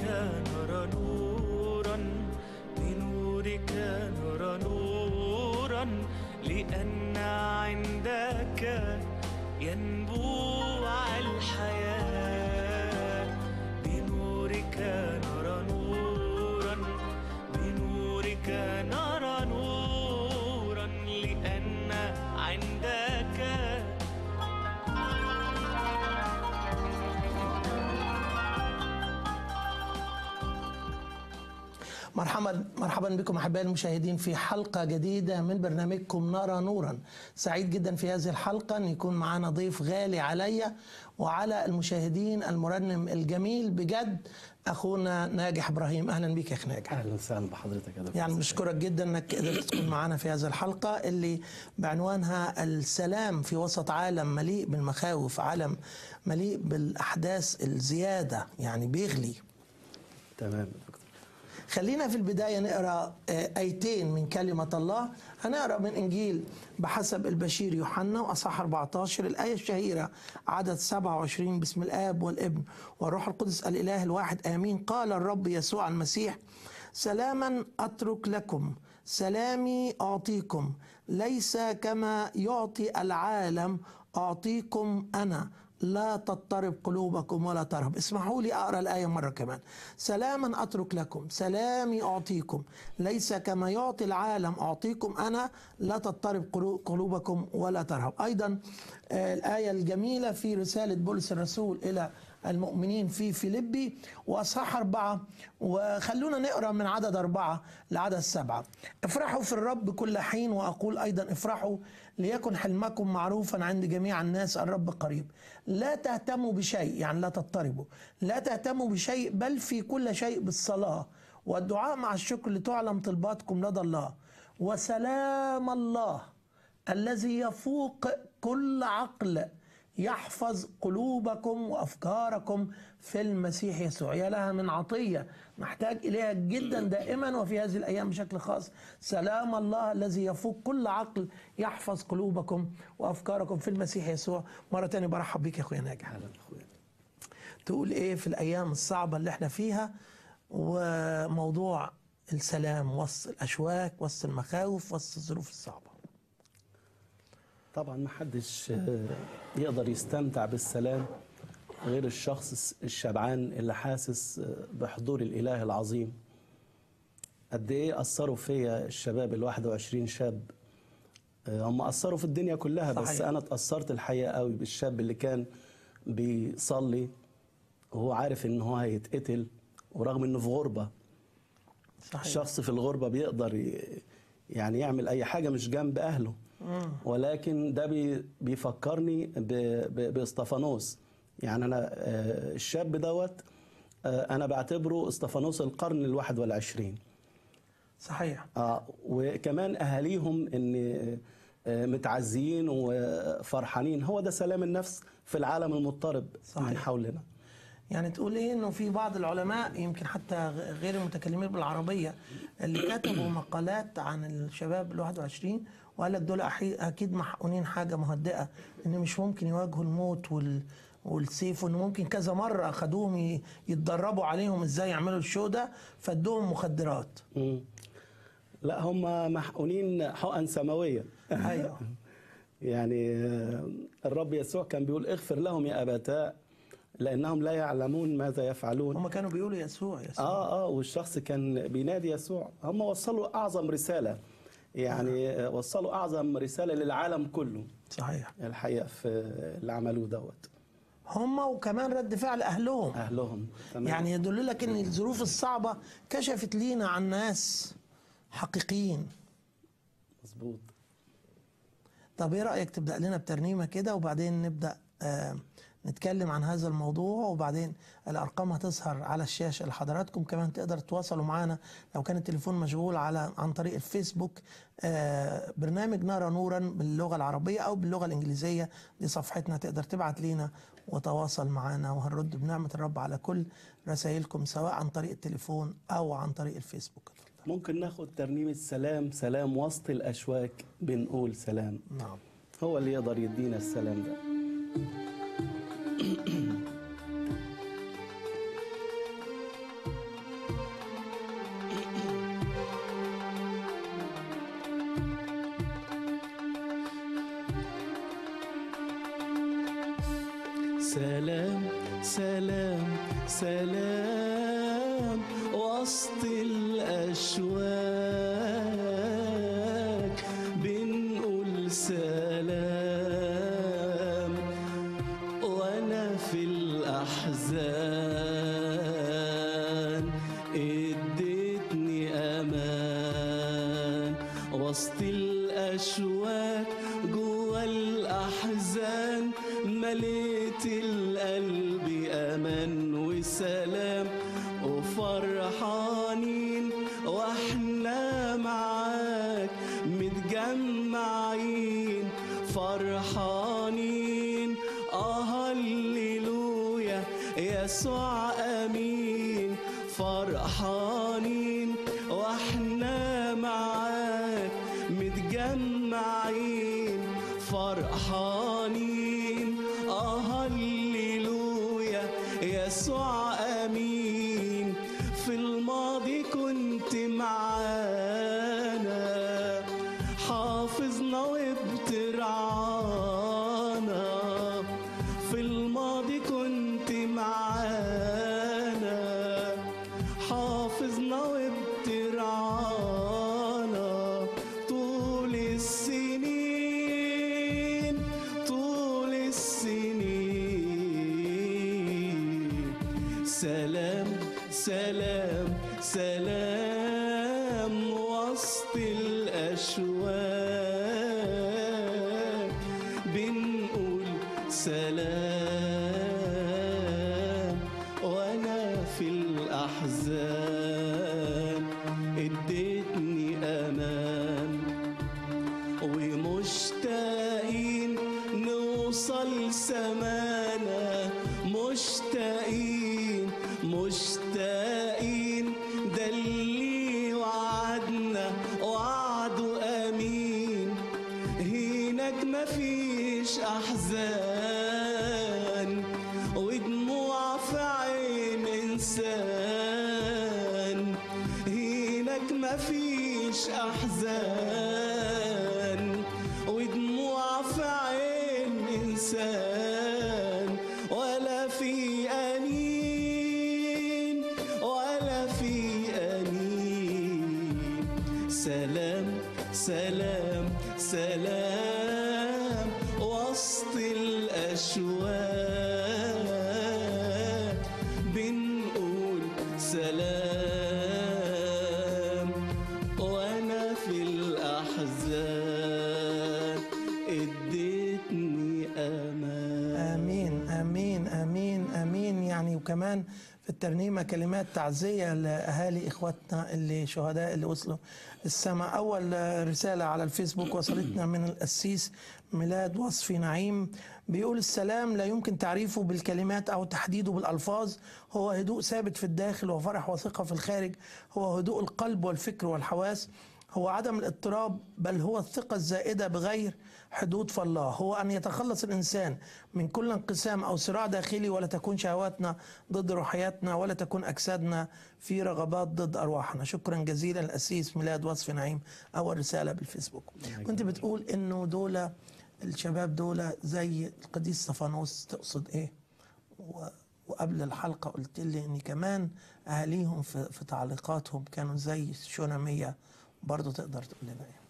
نرى نورا بنورك نرى نورا لأن عندك ينبوع الحياة بنورك نرى نورا بنورك نرى نورا لأن عندك مرحبا مرحبا بكم احبائي المشاهدين في حلقه جديده من برنامجكم نرى نورا سعيد جدا في هذه الحلقه ان يكون معنا ضيف غالي عليا وعلى المشاهدين المرنم الجميل بجد اخونا ناجح ابراهيم اهلا بك يا اخ ناجح اهلا وسهلا بحضرتك يا دكتور يعني بنشكرك جدا انك قدرت تكون معنا في هذه الحلقه اللي بعنوانها السلام في وسط عالم مليء بالمخاوف عالم مليء بالاحداث الزياده يعني بيغلي تمام يا دكتور خلينا في البداية نقرأ آه، آيتين من كلمة الله هنقرأ من إنجيل بحسب البشير يوحنا وأصحاح 14 الآية الشهيرة عدد 27 باسم الآب والابن والروح القدس الإله الواحد آمين قال الرب يسوع المسيح سلاما أترك لكم سلامي أعطيكم ليس كما يعطي العالم أعطيكم أنا لا تضطرب قلوبكم ولا ترهب اسمحوا لي أقرأ الآية مرة كمان سلاما أترك لكم سلامي أعطيكم ليس كما يعطي العالم أعطيكم أنا لا تضطرب قلو- قلوبكم ولا ترهب أيضا آه، الآية الجميلة في رسالة بولس الرسول إلى المؤمنين في فيليبي وأصحاح أربعة وخلونا نقرأ من عدد أربعة لعدد سبعة افرحوا في الرب كل حين وأقول أيضا افرحوا ليكن حلمكم معروفا عند جميع الناس الرب قريب لا تهتموا بشيء يعني لا تضطربوا لا تهتموا بشيء بل في كل شيء بالصلاة والدعاء مع الشكر لتعلم طلباتكم لدى الله وسلام الله الذي يفوق كل عقل يحفظ قلوبكم وافكاركم في المسيح يسوع يا لها من عطيه نحتاج اليها جدا دائما وفي هذه الايام بشكل خاص سلام الله الذي يفوق كل عقل يحفظ قلوبكم وافكاركم في المسيح يسوع مره تانية برحب بيك يا اخويا ناجح اهلا اخويا تقول ايه في الايام الصعبه اللي احنا فيها وموضوع السلام وسط الاشواك وسط المخاوف وسط الظروف الصعبه طبعا ما حدش آه، يقدر يستمتع بالسلام غير الشخص الشبعان اللي حاسس آه، بحضور الاله العظيم قد ايه اثروا فيا الشباب ال 21 شاب آه، هم اثروا في الدنيا كلها بس صحيح. انا اتاثرت الحقيقه قوي بالشاب اللي كان بيصلي وهو عارف ان هو هيتقتل ورغم انه في غربه صحيح الشخص في الغربة بيقدر ي- يعني يعمل أي حاجة مش جنب أهله ولكن ده بي- بيفكرني ب- ب- باستفانوس يعني أنا آه، الشاب دوت آه، أنا بعتبره استفانوس القرن الواحد والعشرين صحيح آه وكمان أهاليهم إن آه، متعزيين وفرحانين هو ده سلام النفس في العالم المضطرب صحيح. من حولنا يعني تقول ايه انه في بعض العلماء يمكن حتى غ- غير المتكلمين بالعربيه اللي كتبوا مقالات عن الشباب ال 21 وقال لك دول أحي- اكيد محقونين حاجه مهدئه ان مش ممكن يواجهوا الموت وال والسيف وان ممكن كذا مره اخدوهم ي- يتدربوا عليهم ازاي يعملوا الشو ده فادوهم مخدرات مم. لا هم محقونين حقن سماوية ايوه يعني آه، الرب يسوع كان بيقول اغفر لهم يا أبتاء لأنهم لا يعلمون ماذا يفعلون هم كانوا بيقولوا يسوع يسوع آه آه والشخص كان بينادي يسوع هم وصلوا أعظم رسالة يعني آه، وصلوا أعظم رسالة للعالم كله صحيح الحقيقة في اللي عملوه دوت هم وكمان رد فعل اهلهم أهلهم تمام. يعني يدل لك ان الظروف الصعبه كشفت لينا عن ناس حقيقيين مظبوط طب ايه رايك تبدا لنا بترنيمه كده وبعدين نبدا آه نتكلم عن هذا الموضوع وبعدين الارقام هتظهر على الشاشه لحضراتكم كمان تقدر تتواصلوا معنا لو كان التليفون مشغول على عن طريق الفيسبوك آه برنامج نرى نورا باللغه العربيه او باللغه الانجليزيه دي صفحتنا تقدر تبعت لينا وتواصل معنا وهنرد بنعمه الرب على كل رسائلكم سواء عن طريق التليفون او عن طريق الفيسبوك ممكن ناخد ترنيمة سلام سلام وسط الأشواك بنقول سلام نعم هو اللي يقدر يدينا السلام ده سلام وسط الأشواك بنقول سلام وأنا في الأحزان اديتني أمان وسط الأشواك جوا الأحزان مليت القلب أمان وسلام وفرحانين واحنا معاك متجمعين فرحانين اه هللويا يسوع امين فرحانين واحنا معاك متجمعين فرحانين اه هللويا يسوع امين في الماضي كنت معانا حافظنا وبترعانا في الماضي كنت معانا حافظنا وبترعانا طول السنين طول السنين سلام سلام سلام وسط الأشواك بنقول سلام وأنا في الأحزان اديتني أمان ومشتاقين نوصل سمانا مشتاقين مشتاقين ده اللي وعدنا وعده امين هناك مفيش احزان ودموع في عين انسان هناك مفيش احزان ودموع في عين انسان ولا في انين ولا في انين سلام سلام سلام وسط الاشواك بنقول سلام وانا في الاحزان اديتني امان امين امين امين امين يعني وكمان في الترنيمه كلمات تعزيه لاهالي اخواتنا اللي شهداء اللي وصلوا السماء اول رساله على الفيسبوك وصلتنا من القسيس ميلاد وصفي نعيم بيقول السلام لا يمكن تعريفه بالكلمات او تحديده بالالفاظ هو هدوء ثابت في الداخل وفرح وثقه في الخارج هو هدوء القلب والفكر والحواس هو عدم الاضطراب بل هو الثقة الزائدة بغير حدود فالله هو أن يتخلص الإنسان من كل انقسام أو صراع داخلي ولا تكون شهواتنا ضد روحياتنا ولا تكون أجسادنا في رغبات ضد أرواحنا شكرا جزيلا الأسيس ميلاد وصف نعيم أول رسالة بالفيسبوك كنت بتقول إنه دول الشباب دول زي القديس صفانوس تقصد إيه و- وقبل الحلقة قلت لي إن كمان أهاليهم في, في تعليقاتهم كانوا زي الشونامية برضه تقدر تقول لنا إيه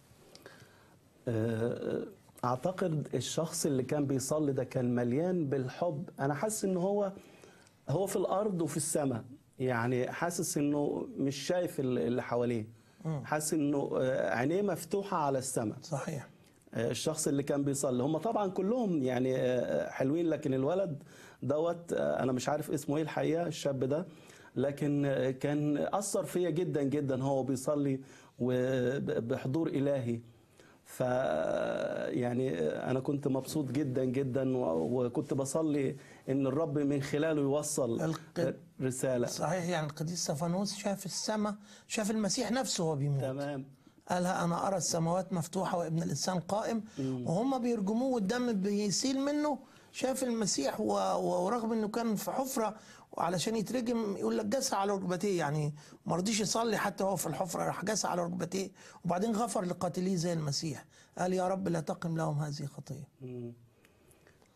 آه، اعتقد الشخص اللي كان بيصلي ده كان مليان بالحب انا حاسس ان هو هو في الارض وفي السماء يعني حاسس انه مش شايف ال- اللي حواليه حاسس انه آه، عينيه مفتوحه على السماء صحيح آه، الشخص اللي كان بيصلي هم طبعا كلهم يعني آه، حلوين لكن الولد دوت آه، انا مش عارف اسمه ايه الحقيقه الشاب ده لكن آه، كان اثر فيا جدا جدا هو بيصلي وبحضور الهي ف يعني انا كنت مبسوط جدا جدا و- وكنت بصلي ان الرب من خلاله يوصل الق- رساله صحيح يعني القديس صفانوس شاف السماء شاف المسيح نفسه وهو بيموت تمام قالها أنا أرى السماوات مفتوحة وابن الإنسان قائم وهم بيرجموه والدم بيسيل منه شاف المسيح و- و- ورغم انه كان في حفره وعلشان يترجم يقول لك جس على ركبتيه يعني ما رضيش يصلي حتى هو في الحفره راح جس على ركبتيه وبعدين غفر لقاتليه زي المسيح قال يا رب لا تقم لهم هذه خطيه مم.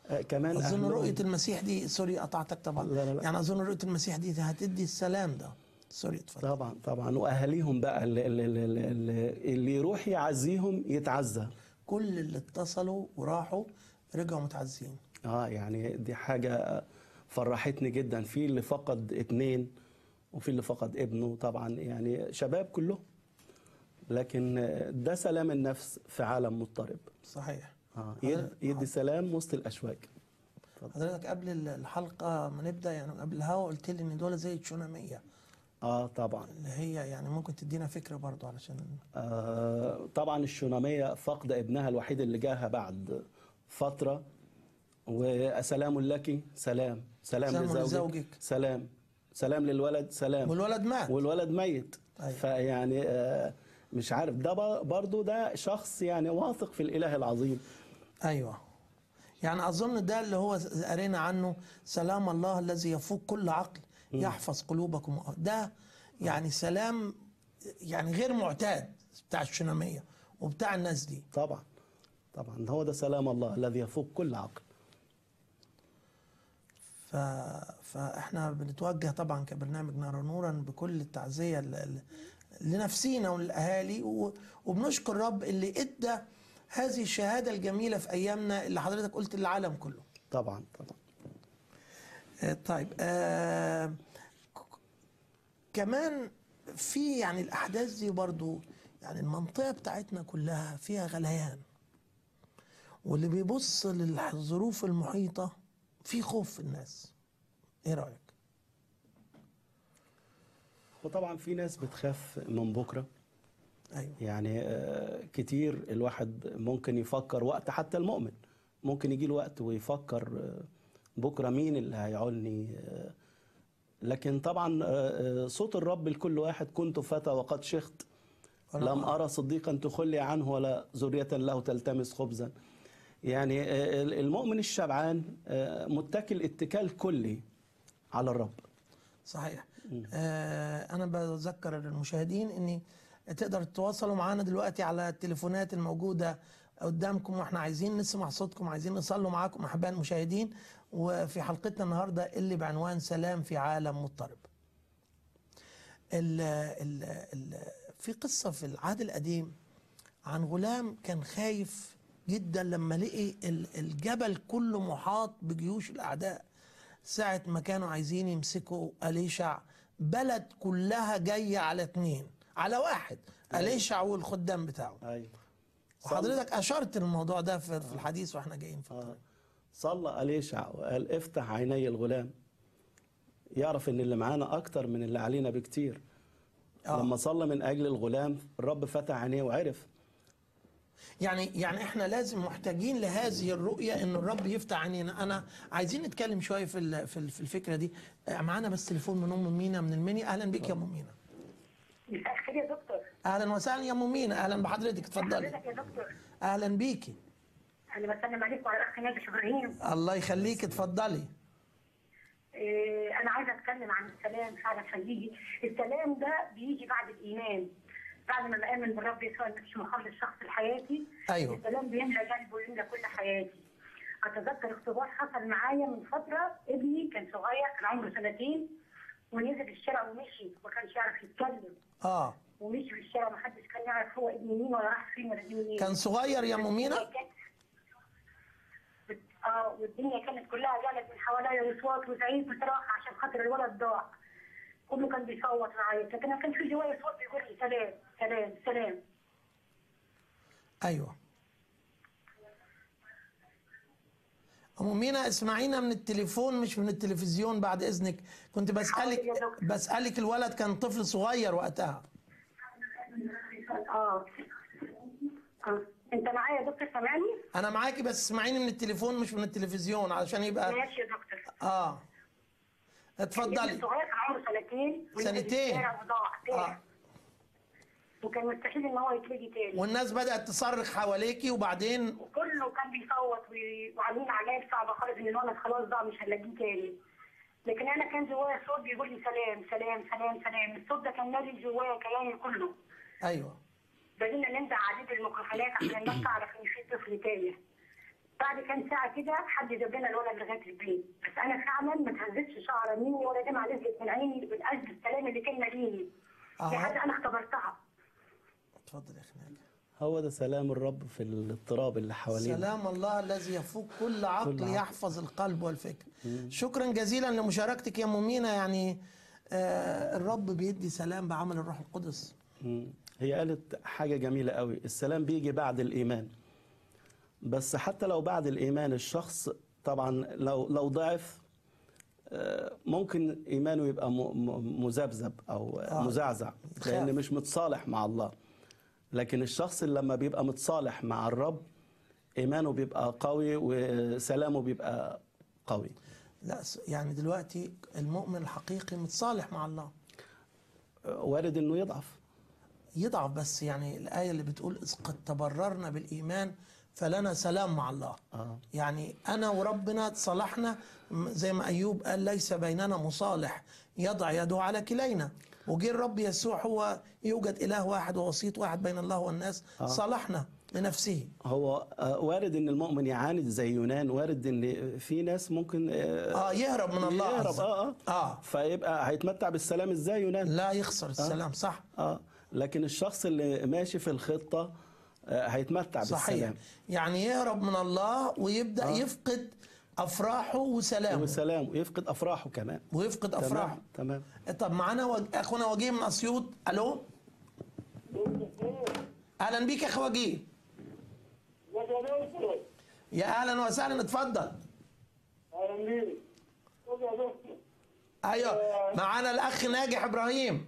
آه، كمان اظن أهلهم- رؤيه المسيح دي سوري قطعتك طبعا لا، لا، لا. يعني اظن رؤيه المسيح دي هتدي السلام ده سوري اتفضل طبعا طبعا واهاليهم بقى اللي, اللي, اللي, اللي, اللي يروح يعزيهم يتعزى كل اللي اتصلوا وراحوا رجعوا متعزين اه يعني دي حاجه فرحتني جدا في اللي فقد اتنين وفي اللي فقد ابنه طبعا يعني شباب كلهم لكن ده سلام النفس في عالم مضطرب صحيح آه يد- يدي سلام وسط الاشواك حضرتك قبل الحلقه ما نبدا يعني قبل الهوا قلت لي ان دول زي التسوناميه اه طبعا اللي هي يعني ممكن تدينا فكره برضو علشان آه طبعا الشونامية فقد ابنها الوحيد اللي جاها بعد فترة وسلام لك سلام سلام, سلام لزوجك, لزوجك. سلام سلام للولد سلام والولد مات والولد ميت أيوة. فيعني آه مش عارف ده بر- برضو ده شخص يعني واثق في الإله العظيم ايوه يعني اظن ده اللي هو قرينا عنه سلام الله الذي يفوق كل عقل يحفظ قلوبكم ده يعني سلام يعني غير معتاد بتاع الشناميه وبتاع الناس دي طبعا طبعا هو ده سلام الله الذي يفوق كل عقل ف... فاحنا بنتوجه طبعا كبرنامج نرى نورا بكل التعزيه ل... ل- لنفسينا وللاهالي و... وبنشكر رب اللي ادى هذه الشهاده الجميله في ايامنا اللي حضرتك قلت للعالم كله طبعا طبعا آه، طيب آه ك- كمان في يعني الاحداث دي برضو يعني المنطقه بتاعتنا كلها فيها غليان واللي بيبص للظروف المحيطه في خوف في الناس ايه رايك وطبعا في ناس بتخاف من بكره ايوه يعني آه، كتير الواحد ممكن يفكر وقت حتى المؤمن ممكن يجي له وقت ويفكر آه، بكره مين اللي هيعولني آه، لكن طبعا آه، آه، صوت الرب لكل واحد كنت فتى وقد شخت لم أرى صديقا تخلي عنه ولا ذرية له تلتمس خبزا يعني آه، المؤمن الشبعان آه، متكل اتكال كلي على الرب صحيح آه انا بذكر المشاهدين اني تقدر تتواصلوا معانا دلوقتي على التليفونات الموجوده قدامكم واحنا عايزين نسمع صوتكم عايزين نصلوا معاكم احباء المشاهدين وفي حلقتنا النهارده اللي بعنوان سلام في عالم مضطرب. ال ال ال في قصه في العهد القديم عن غلام كان خايف جدا لما لقي ال- الجبل كله محاط بجيوش الاعداء ساعة ما كانوا عايزين يمسكوا أليشع بلد كلها جاية على اتنين على واحد أليشع والخدام بتاعه أيوة. وحضرتك أشرت الموضوع ده في في الحديث وإحنا جايين في آه. الطريق صلى أليشع وقال افتح عيني الغلام يعرف ان اللي معانا اكتر من اللي علينا بكتير آه. لما صلى من اجل الغلام الرب فتح عينيه وعرف يعني يعني احنا لازم محتاجين لهذه الرؤيه ان الرب يفتح عينينا انا عايزين نتكلم شويه في ال- في ال- في الفكره دي آه، معانا بس تليفون من ام مينا من المنيا اهلا بيك يا ام مينا مساء الخير يا دكتور اهلا وسهلا يا ام مينا اهلا بحضرتك اتفضلي حضرتك يا دكتور اهلا بيكي انا بسلم عليك وعلى الاخ ناجي ابراهيم الله يخليك اتفضلي إيه انا عايزه اتكلم عن السلام فعلا هيجي السلام ده بيجي بعد الايمان بعد ما بامن بالرب يسوع المسيح مخلص شخص لحياتي أيوة. السلام بيملى قلبي ويملى كل حياتي اتذكر اختبار حصل معايا من فتره ابني كان صغير كان عمره سنتين ونزل الشارع ومشي ما كانش يعرف يتكلم اه ومشي في الشارع ما حدش كان يعرف هو ابن مين ولا راح فين ولا دي منين كان صغير يا ام مينا اه والدنيا كانت كلها جالت من حواليا اصوات وزعيق وصراخ عشان خاطر الولد ضاع كله كان بيصوت معايا لكن انا كان في جوايا صوت بيقول لي سلام سلام سلام ايوه ام مينا اسمعينا من التليفون مش من التلفزيون بعد اذنك كنت بسالك حاضر يا دكتور. بسالك الولد كان طفل صغير وقتها اه اه انت معايا يا دكتور سامعني؟ انا معاكي بس اسمعيني من التليفون مش من التلفزيون علشان يبقى ماشي يا دكتور اه ابني اتفضلي الصغير كان عمره سنتين ونزل سنتين. الشارع وضاع اه تاه. وكان مستحيل ان هو يتلقي تاني والناس بدات تصرخ حواليكي وبعدين وكله كان بيصوت وي- وعاملين علامات صعبه خالص ان الولد خلاص ضاع مش هنلاقيه تاني لكن انا كان جوايا صوت بيقول لي سلام سلام سلام سلام الصوت ده كان مالي جوايا كياني كله ايوه بدينا ننزع عديد الميكروفونات عشان الناس تعرف ان في طفل تايه بعد كام ساعه كده حد جاب لنا الولد لغايه البيت بس انا فعلا ما تهزتش شعره مني ولا دمعه نزلت من عيني من قلب السلام اللي كان ماليني آه. دي حاجه انا اختبرتها اتفضل يا اخي ناجي هو ده سلام الرب في الاضطراب اللي حوالينا سلام الله الذي يفوق كل عقل كل عقل. يحفظ القلب والفكر شكرا جزيلا لمشاركتك يا مؤمنة يعني آه الرب بيدي سلام بعمل الروح القدس مم. هي قالت حاجة جميلة قوي السلام بيجي بعد الإيمان بس حتى لو بعد الإيمان الشخص طبعا لو لو ضعف آه، ممكن إيمانه يبقى م- م- مذبذب أو آه. مزعزع يخاف. لأن مش متصالح مع الله لكن الشخص اللي لما بيبقى متصالح مع الرب إيمانه بيبقى قوي وسلامه بيبقى قوي لا س- يعني دلوقتي المؤمن الحقيقي متصالح مع الله آه، وارد إنه يضعف يضعف بس يعني الآية اللي بتقول إذ قد تبررنا بالإيمان فلنا سلام مع الله آه. يعني أنا وربنا تصالحنا م- زي ما أيوب قال ليس بيننا مصالح يضع يده على كلينا وجه الرب يسوع هو يوجد إله واحد ووسيط واحد بين الله والناس صالحنا لنفسه هو آه، وارد ان المؤمن يعاند زي يونان وارد ان في ناس ممكن آه، آه يهرب من الله يهرب عز- اه اه آه فيبقى هيتمتع بالسلام ازاي يونان لا يخسر السلام صح اه لكن الشخص اللي ماشي في الخطه آه، هيتمتع صحيح بالسلام يعني يهرب من الله ويبدأ يفقد أفراحه وسلامه وسلام ويفقد افراحه كمان ويفقد أفراحه تمام تمام طب معانا وج... اخونا وجيه من اسيوط الو اهلا بيك يا اخو وجيه يا اهلا وسهلا اتفضل ايوه معانا الاخ ناجح ابراهيم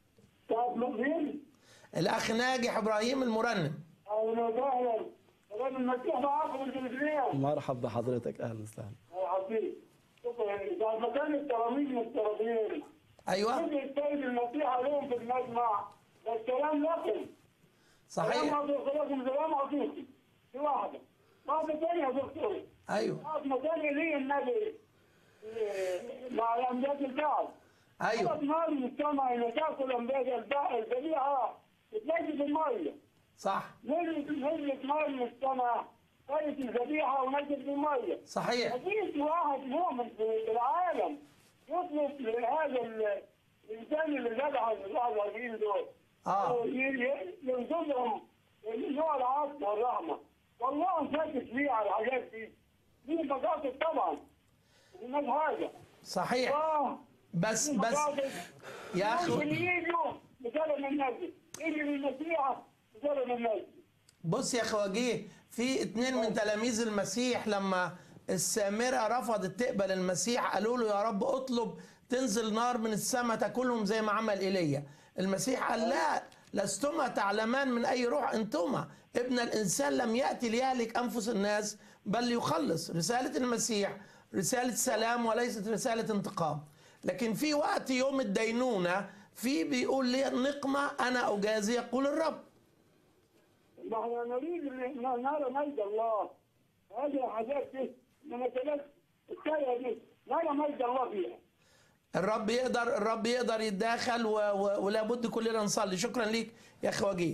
الاخ ناجح ابراهيم المرنم اهلا وسهلا سلام المسيح معاكم الجمهوريه مرحب بحضرتك اهلا وسهلا يا حبيبي شكرا بعد ما كان التراميذ مسترضيين ايوه يجي السيد المسيح عليهم في المجمع السلام لكم سلام صحيح عطيكم سلام عطيكم دي واحده واحده ثانيه يا دكتور ايوه بعد ما كان لي النبي إيه، مع الانبياء البعض ايوه نار المجتمع ان تاكل انبياء البعض الذبيحه تتلاقي في الميه صح نزلت نزلت ماء المجتمع طيب الذبيحه ونزلت الميه صحيح مفيش واحد مؤمن في العالم يطلب لهذا ال- الانسان اللي ذبح الواحد والعشرين دول اه ي- ي- ينقذهم نوع العطف والرحمه والله ساكت ليه على الحاجات دي دي مقاصد طبعا مش حاجه صحيح اه بس دي بس مقاصد. يا اخي ممكن يجوا بسبب النبي يجي للمسيح بسبب النبي بص يا خواجيه في اتنين من تلاميذ المسيح لما السامرة رفضت تقبل المسيح قالوا له يا رب اطلب تنزل نار من السماء تاكلهم زي ما عمل ايليا المسيح قال لا لستما تعلمان من اي روح انتما ابن الانسان لم ياتي ليهلك انفس الناس بل ليخلص رساله المسيح رساله سلام وليست رساله انتقام لكن في وقت يوم الدينونه في بيقول لي النقمه انا اجازي يقول الرب ما احنا نريد ان نرى مجد الله هذه الحاجات دي ما مثلت الشيء دي نرى مجد الله فيها الرب يقدر الرب يقدر يتداخل و... و... ولا بد كلنا نصلي شكرا ليك يا اخي وجيه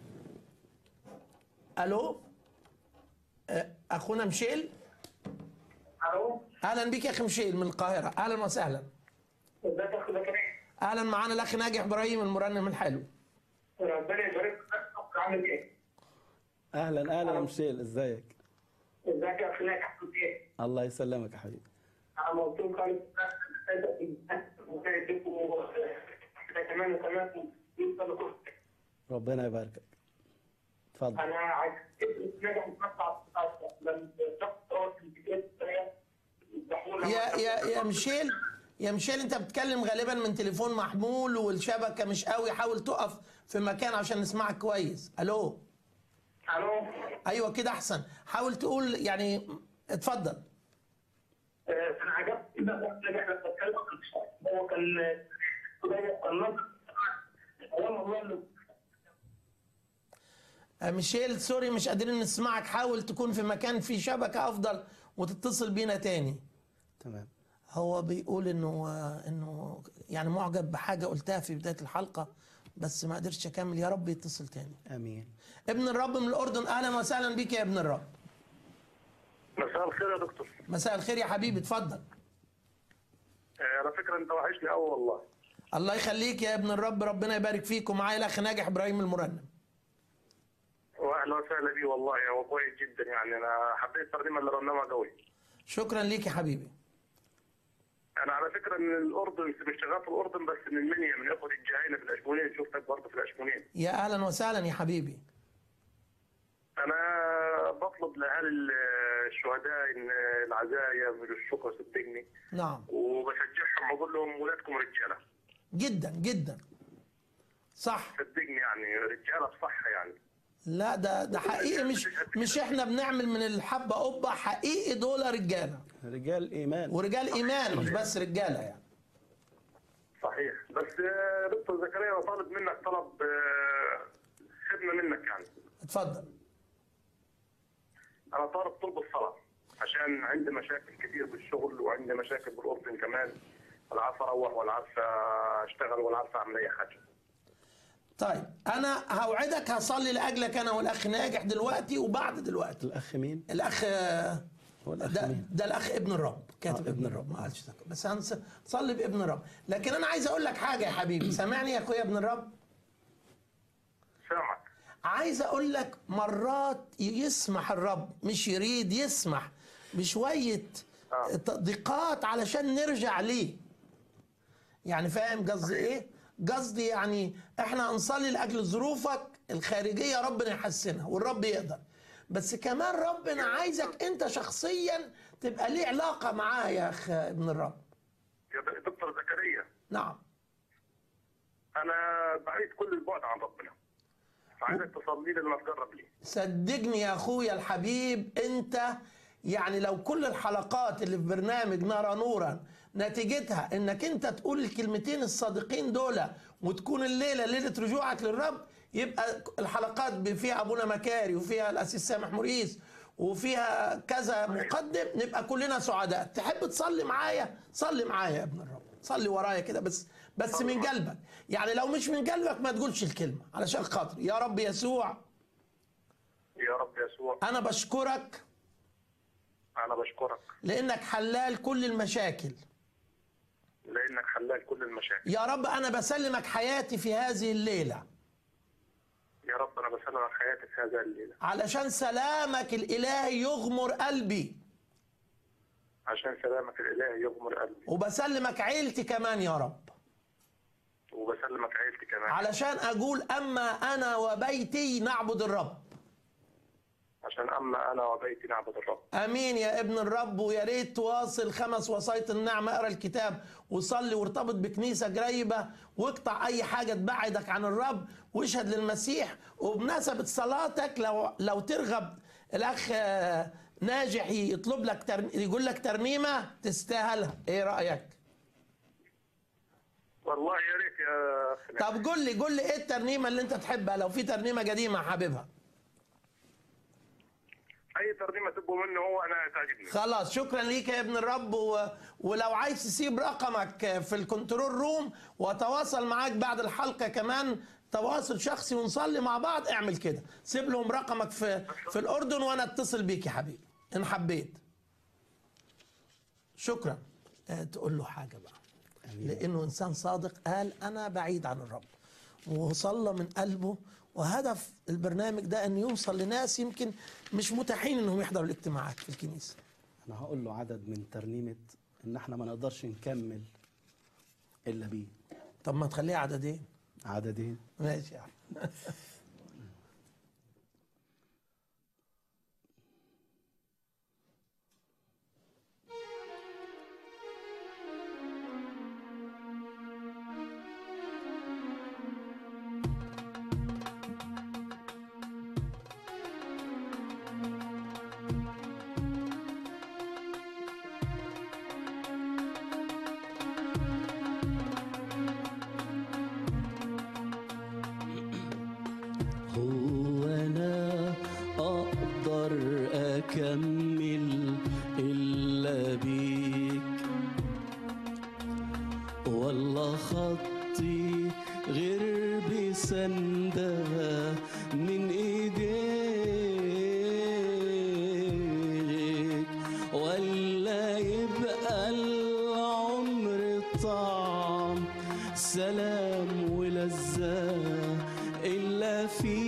الو أه، اخونا مشيل الو اهلا بيك يا اخي مشيل من القاهره اهلا وسهلا ازيك يا اخو زكريا اهلا معانا الاخ ناجح ابراهيم المرنم الحلو ربنا يبارك فيك عامل ايه؟ اهلا اهلا يا مشيل ازيك ازيك يا اخي ناجح كنت ايه؟ الله يسلمك يا حبيبي انا مبسوط خالص وكانتكم كمان وكمان ربنا يباركك اتفضل انا عايز نجح مقطع لما شخص يا يا يا مشيل يا مشيل انت بتتكلم غالبا من تليفون محمول والشبكه مش قوي حاول تقف في مكان عشان نسمعك كويس الو الو ايوه كده احسن حاول تقول يعني اتفضل آه، انا عجبني بقى نجح لما اتكلم عن الشخص هو كان كان ناطق هو الله اللي آه، ميشيل سوري مش قادرين نسمعك حاول تكون في مكان فيه شبكة أفضل وتتصل بينا تاني تمام هو بيقول إنه آه، إنه يعني معجب بحاجة قلتها في بداية الحلقة بس ما قدرتش أكمل يا رب يتصل تاني امين ابن الرب من الأردن أهلا وسهلا بيك يا ابن الرب مساء الخير يا دكتور مساء الخير يا حبيبي اتفضل آه، على فكره انت وحشني قوي والله الله يخليك يا ابن الرب ربنا يبارك فيك ومعايا الاخ ناجح ابراهيم المرنم واهلا وسهلا بيه والله هو كويس جدا يعني انا حبيت الترنيمه اللي رنمها قوي شكرا ليك يا حبيبي انا على فكره من الاردن مش شغال في الاردن بس من المنيا من اخوه الجهينه في الاشمونين شفتك برضه في الاشمونين يا اهلا وسهلا يا حبيبي انا بطلب لاهالي الشهداء ان العزايا بالشكر صدقني نعم وبشجعهم واقول لهم ولادكم رجاله جدا جدا صح صدقني يعني رجاله بصحه يعني لا ده ده حقيقي مش مش احنا بنعمل من الحبه قبه حقيقي دول رجاله رجال ايمان ورجال ايمان مش بس رجاله يعني صحيح بس آه، دكتور زكريا انا طالب منك طلب آه، خدمه منك يعني اتفضل انا طالب طلب الصلاه عشان عندي مشاكل كتير بالشغل وعندي مشاكل بالاردن كمان ولا عارف اروح ولا عارف اشتغل ولا عارف اعمل اي حاجه طيب انا هوعدك هصلي لاجلك انا والاخ ناجح دلوقتي وبعد دلوقتي الاخ مين الاخ هو الاخ ده, مين ده الاخ ابن الرب كاتب آه، ابن الرب ما قالش ده. بس هنصلي بابن الرب لكن انا عايز اقول لك حاجه يا حبيبي سامعني يا اخويا ابن الرب سامعك عايز اقول لك مرات يسمح الرب مش يريد يسمح بشويه آه. تضييقات علشان نرجع ليه يعني فاهم قصدي ايه قصدي يعني احنا هنصلي لاجل ظروفك الخارجيه ربنا يحسنها والرب يقدر بس كمان ربنا عايزك انت شخصيا تبقى ليه علاقه معاه يا اخ ابن الرب يا دكتور زكريا نعم انا بعيد كل البعد عن ربنا فعايزك تصلي لي ان اتقرب ليه صدقني يا اخويا الحبيب انت يعني لو كل الحلقات اللي في برنامج نرى نورا نتيجتها انك انت تقول الكلمتين الصادقين دول وتكون الليله ليله رجوعك للرب يبقى الحلقات ب- فيها ابونا مكاري وفيها الاسيس سامح موريس وفيها كذا مقدم نبقى كلنا سعداء تحب تصلي معايا صلي معايا يا ابن الرب صلي ورايا كده بس بس من قلبك يعني لو مش من قلبك ما تقولش الكلمه علشان خاطري يا رب يسوع يا رب يسوع أنا بشكرك انا بشكرك لأنك حلال كل المشاكل لانك حلال كل المشاكل يا رب أنا بسلمك حياتي في هذه الليلة يا رب انا بسلمك حياتي في هذا الليله علشان سلامك الإلهي يغمر قلبي عشان سلامك الالهي يغمر قلبي وبسلمك عيلتي كمان يا رب وبسلمك عيلتي كمان علشان أقول أما أنا وبيتي نعبد الرب عشان اما انا وبيتي نعبد الرب امين يا ابن الرب ويا ريت تواصل خمس وصايا النعمه اقرا الكتاب وصلي وارتبط بكنيسه قريبه واقطع اي حاجه تبعدك عن الرب واشهد للمسيح وبمناسبه صلاتك لو لو ترغب الاخ آه، ناجح يطلب لك ترن... يقول لك ترنيمه تستاهلها ايه رايك والله يا ريت يا اخي طب قول لي قول لي ايه الترنيمه اللي انت تحبها لو في ترنيمه قديمه حاببها اي ترنيمه تبقوا منه هو انا تعجبني خلاص شكرا ليك يا ابن الرب و... ولو عايز تسيب رقمك في الكنترول روم واتواصل معاك بعد الحلقه كمان تواصل شخصي ونصلي مع بعض اعمل كده سيب لهم رقمك في في الاردن وانا اتصل بيك يا حبيبي ان حبيت شكرا آه، تقول له حاجه بقى لانه انسان صادق قال انا بعيد عن الرب وصلى من قلبه وهدف البرنامج ده ان يوصل لناس يمكن مش متاحين انهم يحضروا الاجتماعات في الكنيسه انا هقول له عدد من ترنيمه ان احنا ما نقدرش نكمل الا بيه طب ما تخليها عددين عددين ماشي يا عم هو انا اقدر اكمل الا بيك والله خطي غير بسندة من ايديك سلام ولذة إلا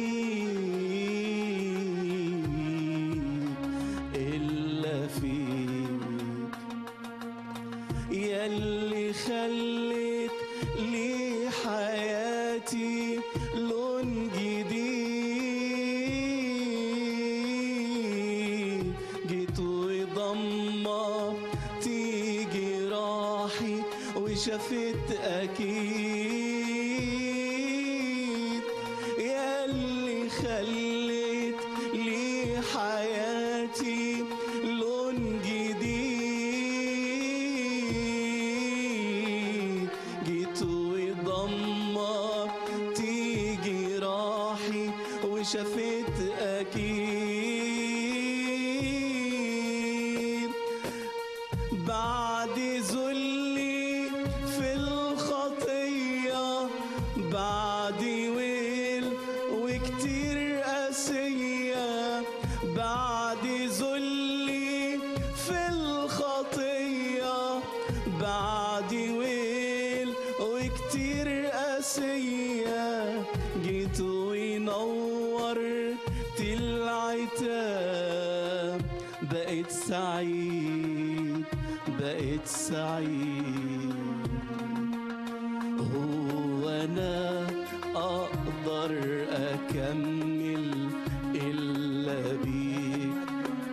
فيك إلا فيك ياللي خليت لي حياتي لون جديد جيت وضمت جراحي وشفت اكيد ياللي خليت لي حياتي لون جديد جيت وضمت جراحي وشفت اكيد بعد ذلي في الخطية بعد ويل وكتير قاسية بعد ذلي في الخطية بعد ويل وكتير قاسية جيت ونورت العتاب بقيت سعيد بقيت سعيد هو انا اقدر اكمل الا بيك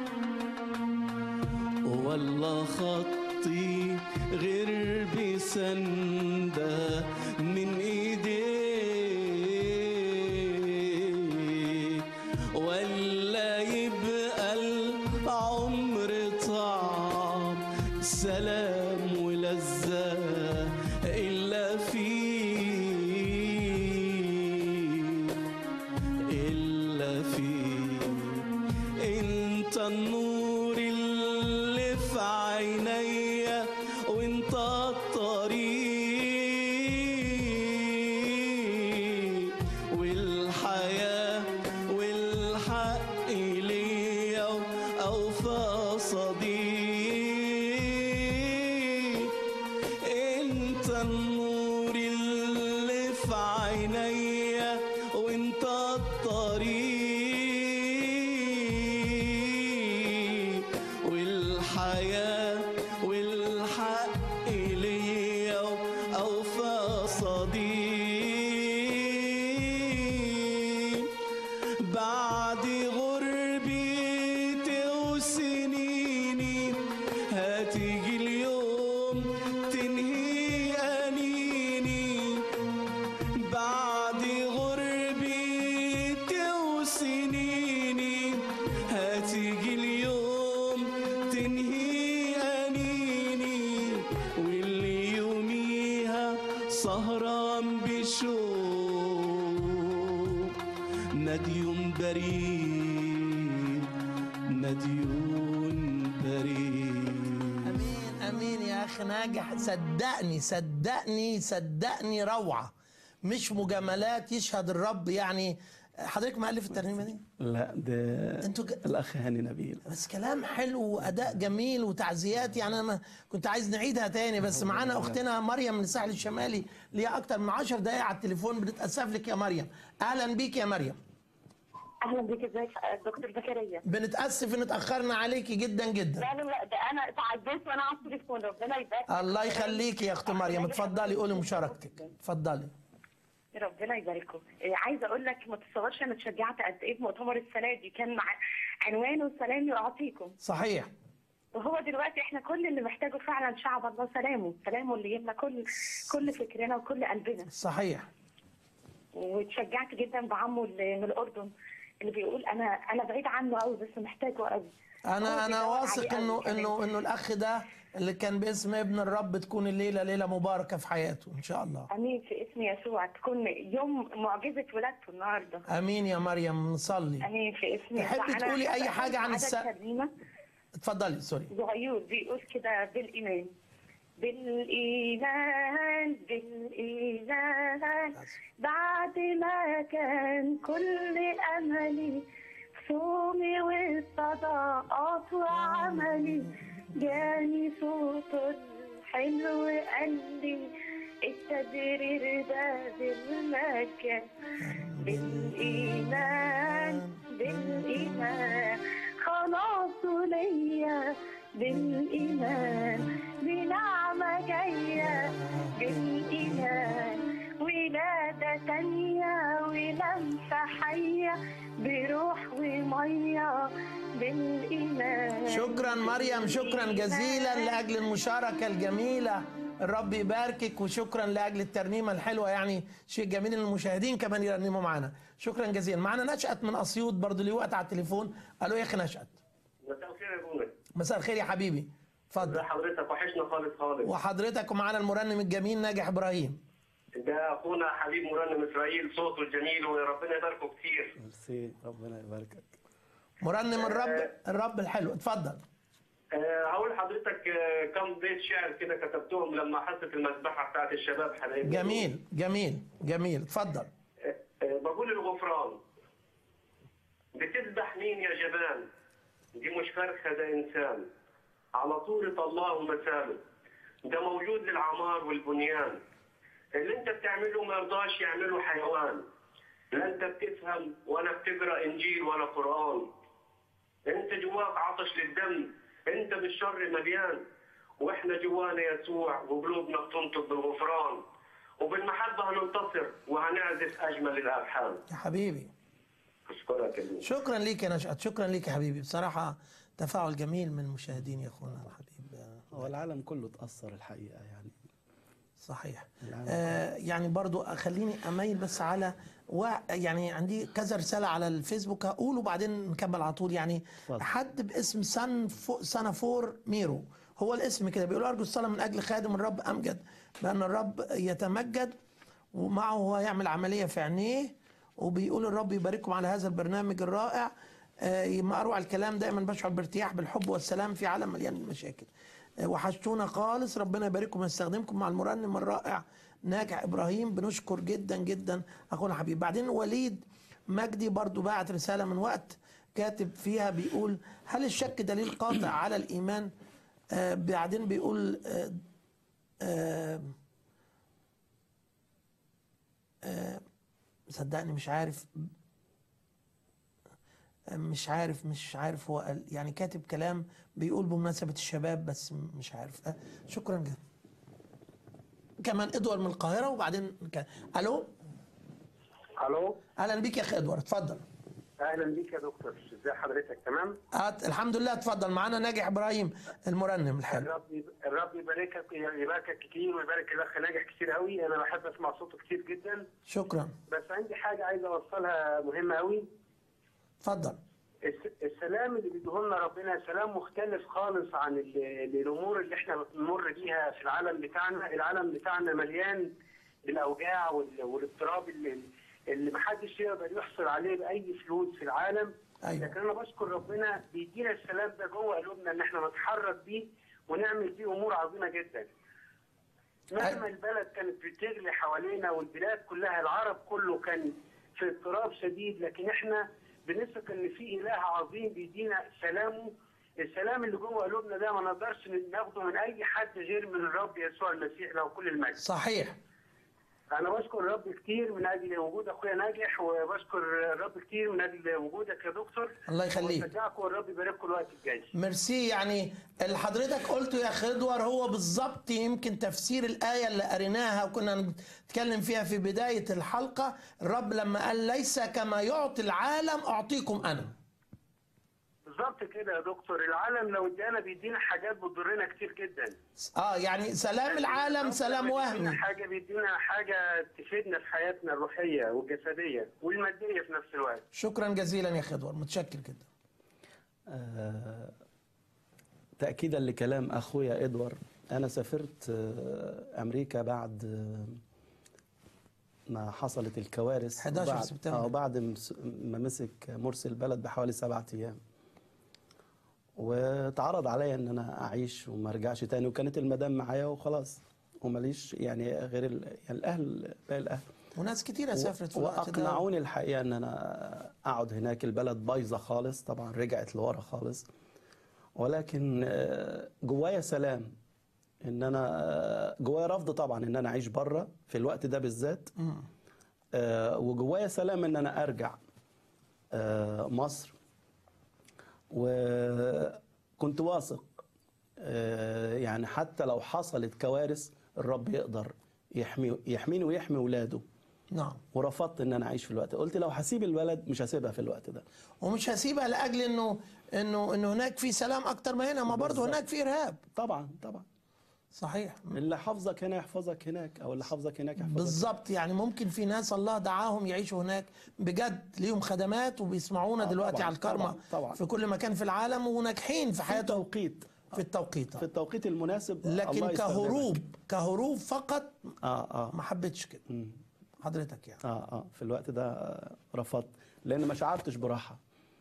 والله خطي غير بسندة من ايديك ولا يبقى العمر طعم سلام ولذة إلا فيك إلا فيك انت النور اللي في عينيا وانت الطريق والحياة والحق ليا أوفى صديق انت النور اللي في عينيا وانت الطريق والحياة والحق ليا أوفى صديق بعد غربتي وسنيني هتيجي اليوم تنهي أنيني بعد غربتي وسنيني هتيجي اليوم تنهي أنيني واللي يوميها سهران بشوق مديون بريء مديون بريء امين امين يا اخي ناجح صدقني صدقني صدقني روعه مش مجاملات يشهد الرب يعني حضرتك مؤلف الترنيمه دي لا ده انتوا ج- الأخ هاني نبيل بس كلام حلو واداء جميل وتعزيات يعني انا ما- كنت عايز نعيدها تاني بس معانا اختنا مريم من الساحل الشمالي ليها اكتر من 10 دقائق على التليفون بنتاسف لك يا مريم اهلا بيك يا مريم اهلا بك ازيك دكتور زكريا بنتاسف ان اتاخرنا عليكي جدا جدا لا لا لا ده انا تعديت وانا على التليفون ربنا يبارك الله يخليكي يا اخت مريم اتفضلي قولي مشاركتك اتفضلي ربنا يبارككم إيه، عايزه اقول لك ما تتصورش انا اتشجعت قد ايه في مؤتمر السنه دي كان مع عنوانه سلامي اعطيكم صحيح وهو دلوقتي احنا كل اللي محتاجه فعلا شعب الله سلامه سلامه اللي يملى كل كل فكرنا وكل قلبنا صحيح واتشجعت جدا بعمه اللي من الاردن اللي بيقول انا انا بعيد عنه قوي بس محتاجه قوي انا انا هو واثق بيدور انه عليه قوي انه انه الاخ ده اللي كان باسم ابن الرب تكون الليله ليله مباركه في حياته ان شاء الله امين في اسم يسوع تكون يوم معجزه ولادته النهارده امين يا مريم نصلي امين في اسم يسوع تحبي أنا تقولي أي حابة حاجة عن عدد الس- ترنيمة اتفضلي سوري صغير بيقول كده بالايمان بالايمان بالايمان بعد ما كان كل املي صومي والصداقات وعملي جاني صوت الحلو قال لي التبرير ده بالمكان بالإيمان بالإيمان خلاص ليا بالإيمان بنعمة جاية بالإيمان ولادة تانية ولمسة حية بروح ومية بالإيمان شكرا مريم شكرا جزيلا لاجل المشاركه الجميله الرب يباركك وشكرا لاجل الترنيمه الحلوه يعني شيء جميل ان المشاهدين كمان يرنموا معنا شكرا جزيلا معنا نشأت من اسيوط برضو ليه وقت على التليفون الو يا اخي نشأت مساء الخير يا بونا مساء الخير يا حبيبي اتفضل ازي حضرتك وحشنا خالص خالص وحضرتك ومعانا المرنم الجميل ناجح ابراهيم ده اخونا حبيب مرنم اسرائيل صوته الجميل وربنا يباركه كتير ميرسي ربنا يباركك مرنم الرب الرب الحلو اتفضل أه هقول لحضرتك آه، كم بيت شعر كده كتبتهم لما حصلت المذبحه بتاعت الشباب حاليا جميل جميل جميل اتفضل أه آه، بقول الغفران بتذبح مين يا جبان دي مش فرخه ده انسان على طورة الله ومثاله ده موجود للعمار والبنيان اللي انت بتعمله ما يرضاش يعمله حيوان لا انت بتفهم ولا بتقرا انجيل ولا قران انت جواك عطش للدم انت بالشر مليان واحنا جوانا يسوع وقلوبنا بتنطق بالغفران وبالمحبه هننتصر وهنعزف اجمل الالحان يا حبيبي اشكرك يا بيه. شكرا ليك يا نشأت شكرا ليك يا حبيبي بصراحة تفاعل جميل من المشاهدين يا اخونا الحبيب هو العالم كله اتأثر الحقيقة يعني صحيح العالم آه يعني برضو خليني اميل بس على و يعني عندي كذا رسالة على الفيسبوك هقول وبعدين نكمل على طول يعني اتفضل. حد باسم سن فو سنافور ميرو هو الاسم كده بيقول ارجو الصلاة من اجل خادم الرب امجد بان الرب يتمجد ومعه هو يعمل عملية في عينيه وبيقول الرب يبارككم على هذا البرنامج الرائع آه، ما اروع الكلام دائما بشعر بارتياح بالحب والسلام في عالم مليان بالمشاكل آه، وحشتونا خالص ربنا يبارككم ويستخدمكم مع المرنم الرائع ناجح ابراهيم بنشكر جدا جدا اخونا حبيب بعدين وليد مجدي برضو بعت رساله من وقت كاتب فيها بيقول هل الشك دليل قاطع على الايمان آه بعدين بيقول آه آه آه صدقني مش عارف مش عارف مش عارف هو قال يعني كاتب كلام بيقول بمناسبة الشباب بس مش عارف أه شكرا جدا كمان ادوار من القاهرة وبعدين كان. الو الو اهلا بيك يا اخي ادوار اتفضل اهلا بيك يا دكتور ازي حضرتك تمام آه الحمد لله اتفضل معانا ناجح ابراهيم المرنم الحلو الرب الرب يباركك يباركك كتير ويبارك الاخ ناجح كتير قوي انا بحب اسمع صوته كتير جدا شكرا بس عندي حاجه عايز اوصلها مهمه قوي اتفضل الس- السلام اللي بيديهولنا ربنا سلام مختلف خالص عن ال- الامور اللي احنا بنمر بيها في العالم بتاعنا، العالم بتاعنا مليان بالاوجاع وال- والاضطراب اللي اللي محدش يقدر يحصل عليه باي فلوس في العالم أيوة. لكن انا بشكر ربنا بيدينا السلام ده جوه قلوبنا ان احنا نتحرك بيه ونعمل بيه امور عظيمه جدا. مهما البلد كانت بتغلي حوالينا والبلاد كلها العرب كله كان في اضطراب شديد لكن احنا بنثق ان في اله عظيم بيدينا سلامه السلام اللي جوه قلوبنا ده ما نقدرش ناخده من اي حد غير من الرب يسوع المسيح له كل المجد. صحيح انا بشكر الرب كتير من اجل وجود اخويا ناجح وبشكر الرب كتير من اجل وجودك يا دكتور. الله يخليك. واشجعكم والرب يبارككم الوقت الجاي. ميرسي يعني اللي حضرتك قلته يا اخي ادوار هو بالظبط يمكن تفسير الايه اللي قريناها وكنا نتكلم فيها في بدايه الحلقه الرب لما قال ليس كما يعطي العالم اعطيكم انا بالظبط كده يا دكتور العالم لو ادانا بيدينا حاجات بتضرنا كتير جدا. اه يعني سلام العالم سلام بيدينا وهمي حاجه بيدينا حاجه تفيدنا في حياتنا الروحيه والجسديه والماديه في نفس الوقت شكرا جزيلا يا اخي ادوار متشكر جدا آه، تأكيدا لكلام أخويا إدوار أنا سافرت آه، أمريكا بعد آه، ما حصلت الكوارث 11 وبعد- سبتمبر. آه، بعد مس- ما مسك مرسي البلد بحوالي سبعة أيام واتعرض عليا ان انا اعيش وما ارجعش تاني وكانت المدام معايا وخلاص وماليش يعني غير ال... يعني الاهل باقي الاهل وناس كتيرة سافرت في الوقت ده واقنعوني الحقيقه ان انا اقعد هناك البلد بايظه خالص طبعا رجعت لورا خالص ولكن آه، جوايا سلام ان انا آه، جوايا رفض طبعا ان انا اعيش بره في الوقت ده بالذات آه، وجوايا سلام ان انا ارجع آه، مصر وكنت واثق آه، يعني حتى لو حصلت كوارث الرب يقدر يحمي يحميني ويحمي ولاده نعم ورفضت ان انا اعيش في الوقت قلت لو هسيب البلد مش هسيبها في الوقت ده ومش هسيبها لاجل انه انه انه هناك في سلام اكتر ما هنا ما برضه بالظبط. هناك في ارهاب طبعا طبعا صحيح اللي حافظك هنا يحفظك هناك او اللي حافظك هناك يحفظك بالظبط يعني ممكن في ناس الله دعاهم يعيشوا هناك بجد ليهم خدمات وبيسمعونا آه، دلوقتي طبعاً، على الكرمة طبعاً، طبعاً. في كل مكان في العالم وناجحين في في حياتهم توقيت في التوقيت في التوقيت المناسب الله لكن يستخدمك. كهروب كهروب فقط اه اه ما حبيتش كده مم. حضرتك يعني اه اه في الوقت ده آه، رفضت لان ما شعرتش براحه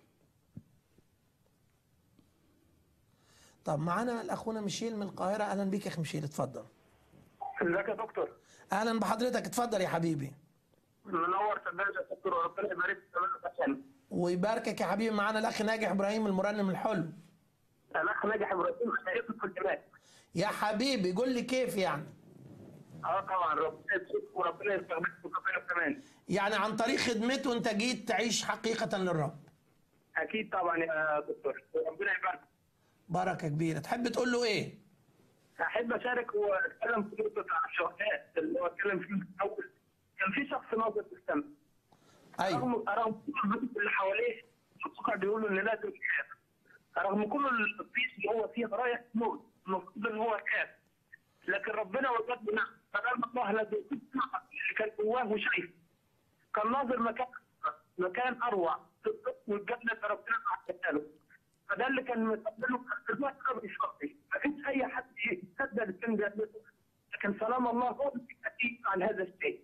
طب معانا الاخونا ميشيل من القاهره اهلا بيك يا اخي ميشيل اتفضل ازيك يا دكتور اهلا بحضرتك اتفضل يا حبيبي منور صدقني يا دكتور وربنا يبارك في كمان ويباركك يا حبيبي معانا الاخ ناجح ابراهيم المرنم الحلو الاخ ناجح ابراهيم شايفك في الجمال يا حبيبي قول لي كيف يعني اه طبعا ربنا يبارك وربنا يستخدمك في كفايه كمان يعني عن طريق خدمته انت جيت تعيش حقيقه للرب اكيد طبعا يا دكتور ربنا يبارك بركه كبيره تحب تقول له ايه احب اشارك واتكلم في نقطه الشهداء اللي هو اتكلم فيه في الاول كان في شخص ناظر في السماء ايوه رغم رغم كل الظروف اللي حواليه السكر بيقولوا ان لازم يخاف رغم كل الطيش اللي هو فيه رايح موت المفروض ان هو يخاف لكن ربنا وجد له نعم فقال الله لا تؤذي اللي كان جواه وشايف كان ناظر مكان مكان اروع في الطب والجنه اللي ربنا عطاها له فده اللي كان مستقبله في الوقت ده مش شخصي ما فيش اي حد يصدق الكلام ده لكن سلام الله هو التأكيد على هذا الشيء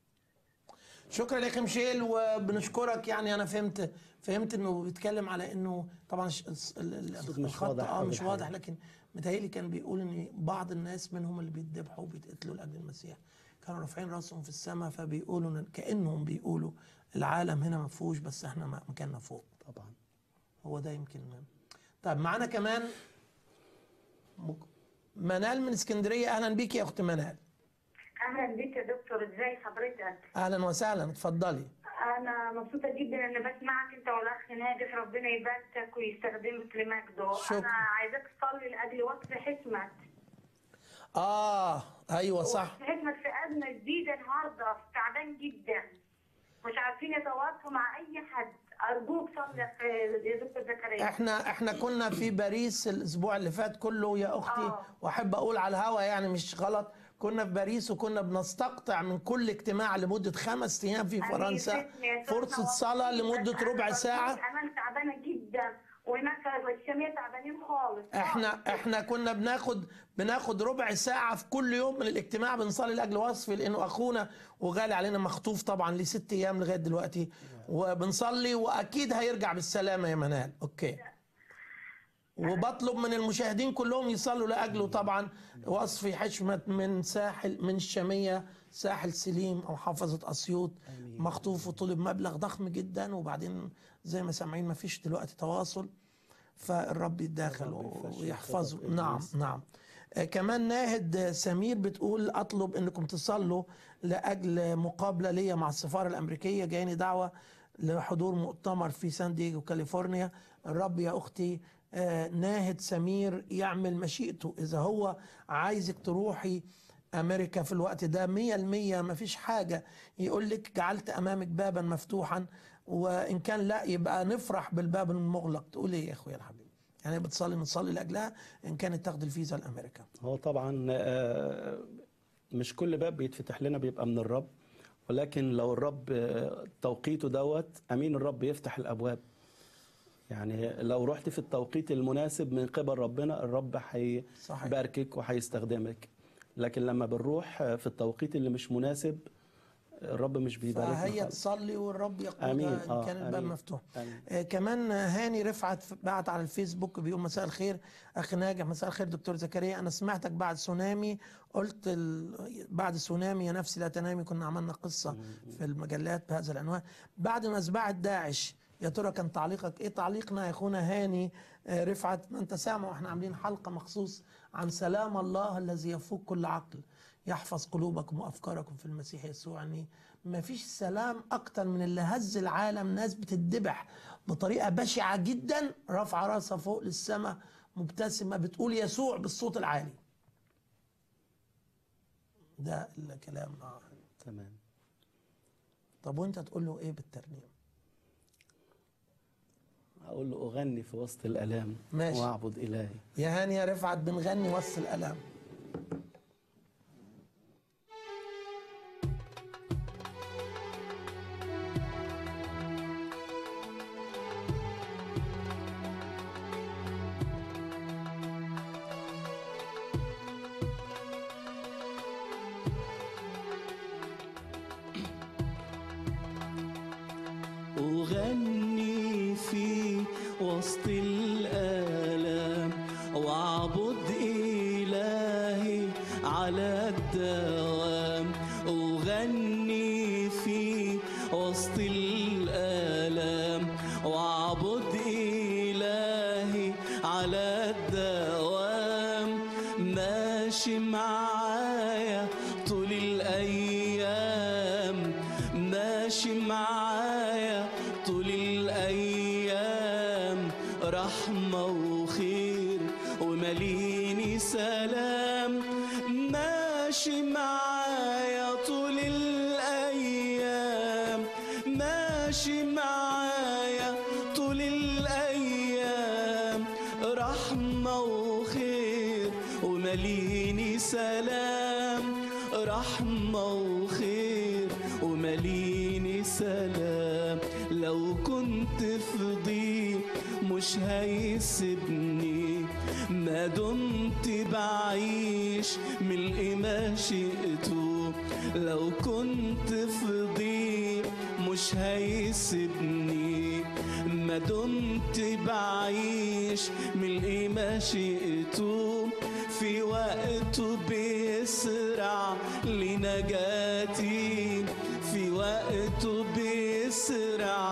شكرا يا اخي مشيل وبنشكرك يعني انا فهمت فهمت انه بيتكلم على انه طبعا ش- ال- ال- الصوت مش الخط واضح اه أوي مش الحقيقة. واضح لكن متهيألي كان بيقول ان بعض الناس منهم اللي بيتذبحوا وبيتقتلوا لاجل المسيح كانوا رافعين راسهم في السماء فبيقولوا إن- كانهم بيقولوا العالم هنا ما فيهوش بس احنا م- مكاننا فوق طبعا هو ده يمكن طيب معانا كمان مك- منال من اسكندريه اهلا بيك يا اخت منال اهلا بك يا دكتور ازاي حضرتك اهلا وسهلا اتفضلي انا مبسوطه جدا ان بسمعك انت والاخ ناجح ربنا يباركك ويستخدمك لمجده شكرا. انا عايزاك تصلي لاجل وقف حكمت اه ايوه صح وقف حكمت في ازمه جديده النهارده تعبان جدا مش عارفين يتواصلوا مع اي حد ارجوك صلي يا- يا دكتور زكريا احنا احنا كنا في باريس الاسبوع اللي فات كله يا اختي آه. واحب اقول على الهوا يعني مش غلط كنا في باريس وكنا بنستقطع من كل اجتماع لمده خمس ايام في فرنسا أمين، يا سيدنا فرصه والله. صلاه لمده بس ربع أنا ساعه انا تعبانه جدا وهناك والشاميه تعبانين خالص احنا احنا كنا بناخد بناخد ربع ساعه في كل يوم من الاجتماع بنصلي لاجل وصفي لانه اخونا وغالي علينا مخطوف طبعا ليه ست ايام لغايه دلوقتي وبنصلي واكيد هيرجع بالسلامه يا منال اوكي وبطلب من المشاهدين كلهم يصلوا لاجله طبعا وصفي حشمت من ساحل من الشاميه ساحل سليم او محافظه اسيوط مخطوف وطلب مبلغ ضخم جدا وبعدين زي ما سامعين ما فيش دلوقتي تواصل فالرب يتداخل الرب يفشل ويحفظه خطط نعم إبليس. نعم آه، كمان ناهد آه، سمير بتقول اطلب انكم تصلوا لاجل مقابله ليا مع السفاره الامريكيه جايني دعوه لحضور مؤتمر في سان دييغو كاليفورنيا الرب يا اختي آه، ناهد سمير يعمل مشيئته اذا هو عايزك تروحي امريكا في الوقت ده مية المية ما فيش حاجة يقول لك جعلت امامك بابا مفتوحا وان كان لا يبقى نفرح بالباب المغلق تقول ايه يا اخويا الحبيب يعني بتصلي نصلي لاجلها ان كانت تاخد الفيزا لامريكا هو طبعا آه، مش كل باب بيتفتح لنا بيبقى من الرب ولكن لو الرب آه، توقيته دوت امين الرب يفتح الابواب يعني لو رحت في التوقيت المناسب من قبل ربنا الرب صحيح. هيباركك وهيستخدمك لكن لما بنروح آه، في التوقيت اللي مش مناسب الرب مش بيباركنا فهي خالص. تصلي والرب يقودها آمين. ان آه، كان الباب آمين. مفتوح آمين. آه كمان هاني رفعت بعت على الفيسبوك بيقول مساء الخير اخ ناجح مساء الخير دكتور زكريا انا سمعتك بعد سونامي قلت ال... بعد سونامي يا نفسي لا تنامي كنا عملنا قصه في المجلات بهذا العنوان بعد مذبحه داعش يا ترى كان تعليقك ايه تعليقنا يا اخونا هاني آه، رفعت ما انت سامع واحنا عاملين حلقه مخصوص عن سلام الله الذي يفوق كل عقل يحفظ قلوبكم وافكاركم في المسيح يسوع يعني ما فيش سلام اكتر من اللي هز العالم ناس بتدبح بطريقه بشعه جدا رافعه راسها فوق للسماء مبتسمه بتقول يسوع بالصوت العالي ده الكلام آه. تمام طب وانت تقول له ايه بالترنيم اقول له اغني في وسط الالام ماشي. واعبد الهي يا هاني يا رفعت بنغني وسط الالام أغني في وسط الآلام وأعبد إلهي على الدوام أغني في وسط الآلام وأعبد إلهي على الدوام ماشي معايا طول الأيام ماشي معايا طول الأيام رحمة وخير ومليني سلام ماشي معايا طول الأيام ماشي معايا طول الأيام رحمة وخير ومليني سلام رحمة وخير ومليني سلام لو كنت في ضيق مش هيسيبني ما دمت بعيش ملء ما شئته لو كنت في ضيق مش هيسيبني ما دمت بعيش ملء ما شئته في وقته بيسرع لنجاتي في وقته بيسرع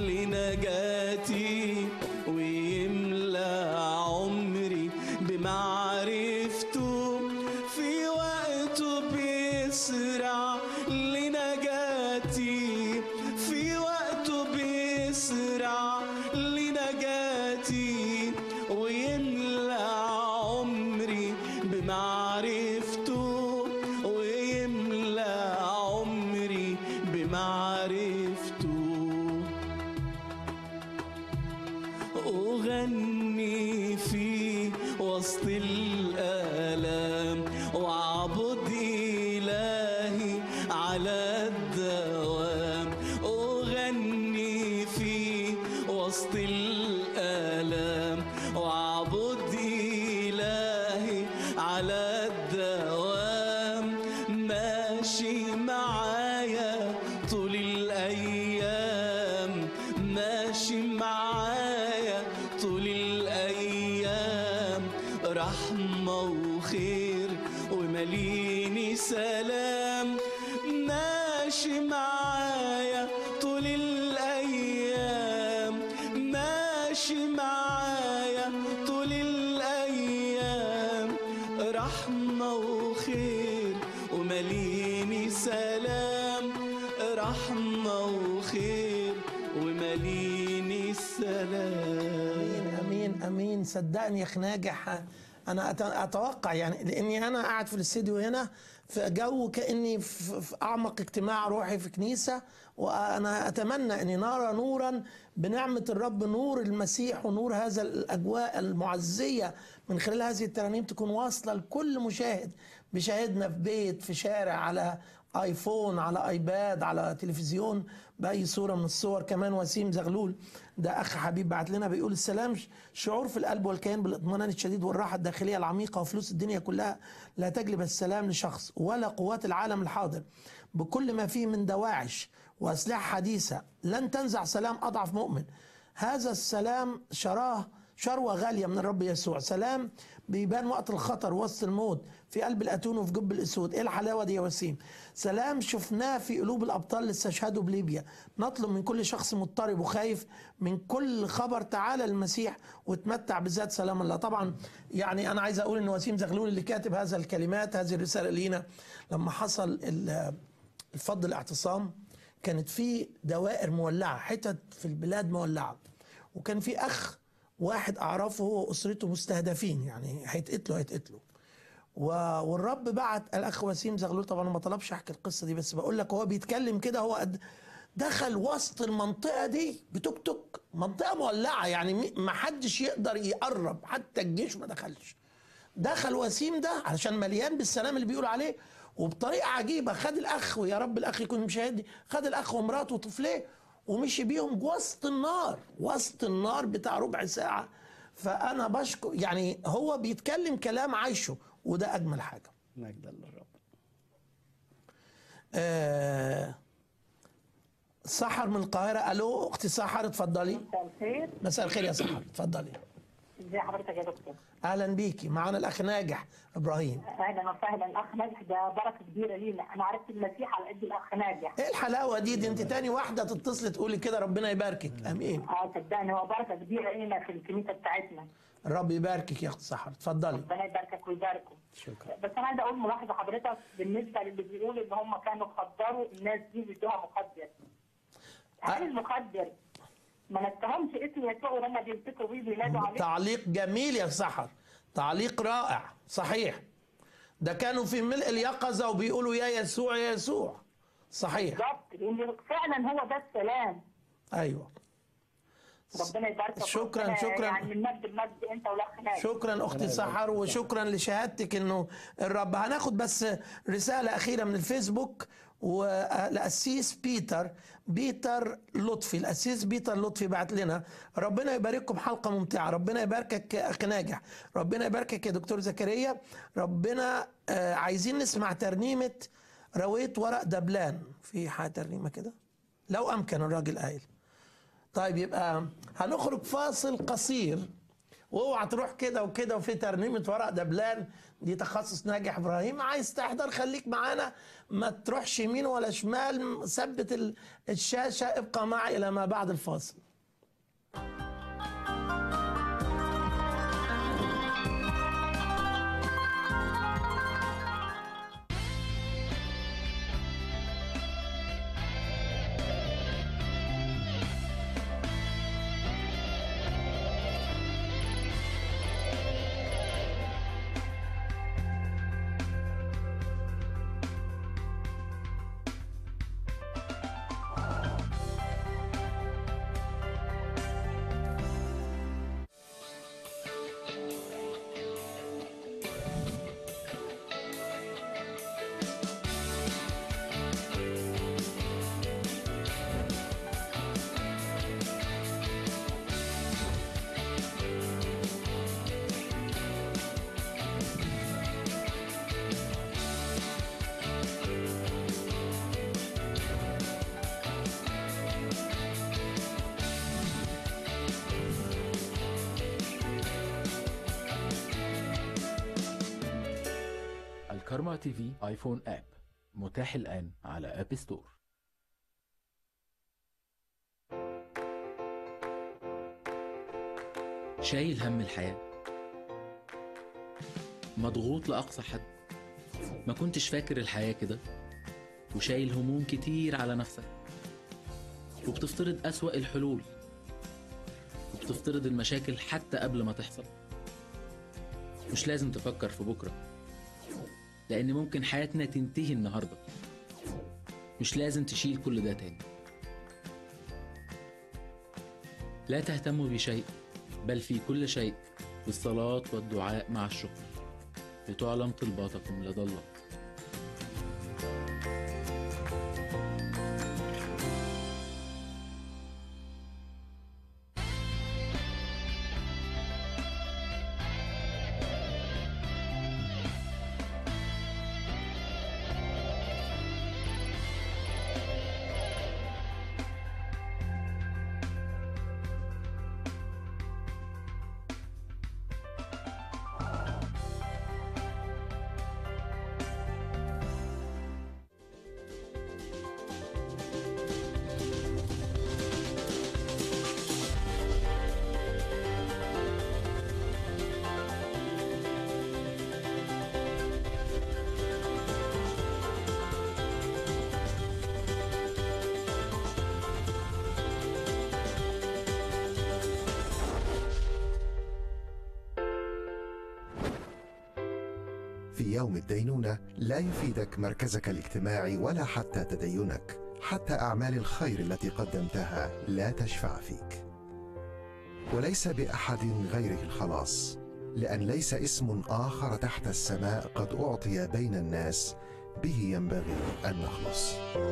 لنجاتي ويملى عمري بمعرفته في وقته بيسرع لنجاتي في وقته بيسرع لنجاتي ويملى عمري بمعرفته ويملى عمري بمعرفته أغني في وسط الآلام وأعبد إلهي على الدوام أغني في وسط الآلام وأعبد إلهي على الدوام ماشي معايا طول الأيام ماشي معايا طول الأيام رحمة وخير ومليني سلام ماشي معايا طول الأيام ماشي معايا طول الأيام رحمة وخير ومليني سلام رحمة وخير ومليني سلام امين امين امين صدقني يا اخ ناجح انا أت- اتوقع يعني لاني انا قاعد في الاستديو هنا في جو كاني في في اعمق اجتماع روحي في كنيسه وانا اتمنى اني نرى نورا بنعمه الرب نور المسيح ونور هذا الاجواء المعزيه من خلال هذه الترانيم تكون واصله لكل مشاهد بيشاهدنا في بيت في شارع على ايفون على ايباد على تلفزيون باي صوره من الصور كمان وسيم زغلول ده اخ حبيب بعت لنا بيقول السلام ش- شعور في القلب والكيان بالاطمئنان الشديد والراحه الداخليه العميقه وفلوس الدنيا كلها لا تجلب السلام لشخص ولا قوات العالم الحاضر بكل ما فيه من دواعش واسلحه حديثه لن تنزع سلام اضعف مؤمن هذا السلام شراه شروة غالية من الرب يسوع سلام بيبان وقت الخطر وسط الموت في قلب الأتون وفي جب الأسود إيه الحلاوة دي يا وسيم سلام شفناه في قلوب الأبطال اللي استشهدوا بليبيا نطلب من كل شخص مضطرب وخايف من كل خبر تعالى للمسيح وتمتع بذات سلام الله طبعا يعني أنا عايز أقول إن وسيم زغلول اللي كاتب هذا الكلمات هذه الرسالة لينا لما حصل ال- الفض الاعتصام كانت في دوائر مولعة حتت في البلاد مولعة وكان في أخ واحد أعرفه هو وأسرته مستهدفين يعني هيتقتلوا هيتقتلوا و- والرب بعت الاخ وسيم زغلول طبعا أنا ما طلبش احكي القصه دي بس بقول لك هو بيتكلم كده هو قد دخل وسط المنطقه دي بتوك توك منطقه مولعه يعني مي- ما حدش يقدر يقرب حتى الجيش ما دخلش دخل وسيم ده علشان مليان بالسلام اللي بيقول عليه وبطريقه عجيبه خد الاخ ويا رب الاخ يكون مشاهد خد الاخ ومراته وطفليه ومشي بيهم وسط النار وسط النار بتاع ربع ساعه فانا بشكر يعني هو بيتكلم كلام عايشه وده اجمل حاجه مجدا للرب آه سحر من القاهره الو اختي سحر اتفضلي مساء الخير مساء الخير يا سحر اتفضلي ازي حضرتك يا دكتور اهلا بيكي معانا الاخ ناجح ابراهيم اهلا وسهلا الاخ ناجح ده بركه كبيره لينا انا عرفت المسيح على قد الاخ ناجح ايه الحلاوه دي دي انت تاني واحده تتصلي تقولي كده ربنا يباركك امين اه صدقني هو بركه كبيره لينا في الكنيسه بتاعتنا الرب يباركك يا اخت سحر اتفضلي ربنا يباركك ويباركه شكرا بس انا عايزه اقول ملاحظه حضرتك بالنسبه للي بيقول ان هم كانوا خدروا الناس دي بيدوها مخدر هل المخدر ما نتهمش اسم يسوع ولما بيمسكوا بيه بينادوا عليه تعليق جميل يا سحر تعليق رائع صحيح ده كانوا في ملء اليقظه وبيقولوا يا يسوع يا يسوع صحيح بالظبط لان فعلا هو ده السلام ايوه ربنا يباركك شكراً، ربنا شكراً. يعني من مجد لمجد انت والاخ ناجح شكرا اختي سحر وشكرا لشهادتك انه الرب هناخد بس رساله اخيره من الفيسبوك والاسيس بيتر بيتر لطفي الاسيس بيتر لطفي بعت لنا ربنا يبارككم حلقه ممتعه ربنا يباركك يا اخ ناجح ربنا يباركك يا دكتور زكريا ربنا آه، عايزين نسمع ترنيمه رويت ورق دبلان في حاجه ترنيمه كده لو امكن الراجل قايل طيب يبقى هنخرج فاصل قصير واوعى تروح كده وكده وفي ترنيمه ورق دبلان دي تخصص ناجح ابراهيم عايز تحضر خليك معانا ما تروحش يمين ولا شمال ثبت ال- الشاشه ابقى معي الى ما بعد الفاصل الكارما تي في ايفون اب متاح الآن على اب ستور شايل هم الحياة مضغوط لأقصى حد ما كنتش فاكر الحياة كده وشايل هموم كتير على نفسك وبتفترض أسوأ الحلول وبتفترض المشاكل حتى قبل ما تحصل مش لازم تفكر في بكرة لأن ممكن حياتنا تنتهي النهاردة مش لازم تشيل كل ده تاني لا تهتموا بشيء بل في كل شيء بالصلاة والدعاء مع الشكر لتعلم طلباتكم لدى الله يوم الدينونة لا يفيدك مركزك الاجتماعي ولا حتى تدينك حتى أعمال الخير التي قدمتها لا تشفع فيك وليس بأحد غيره الخلاص لأن ليس اسم آخر تحت السماء قد أعطي بين الناس به ينبغي أن نخلص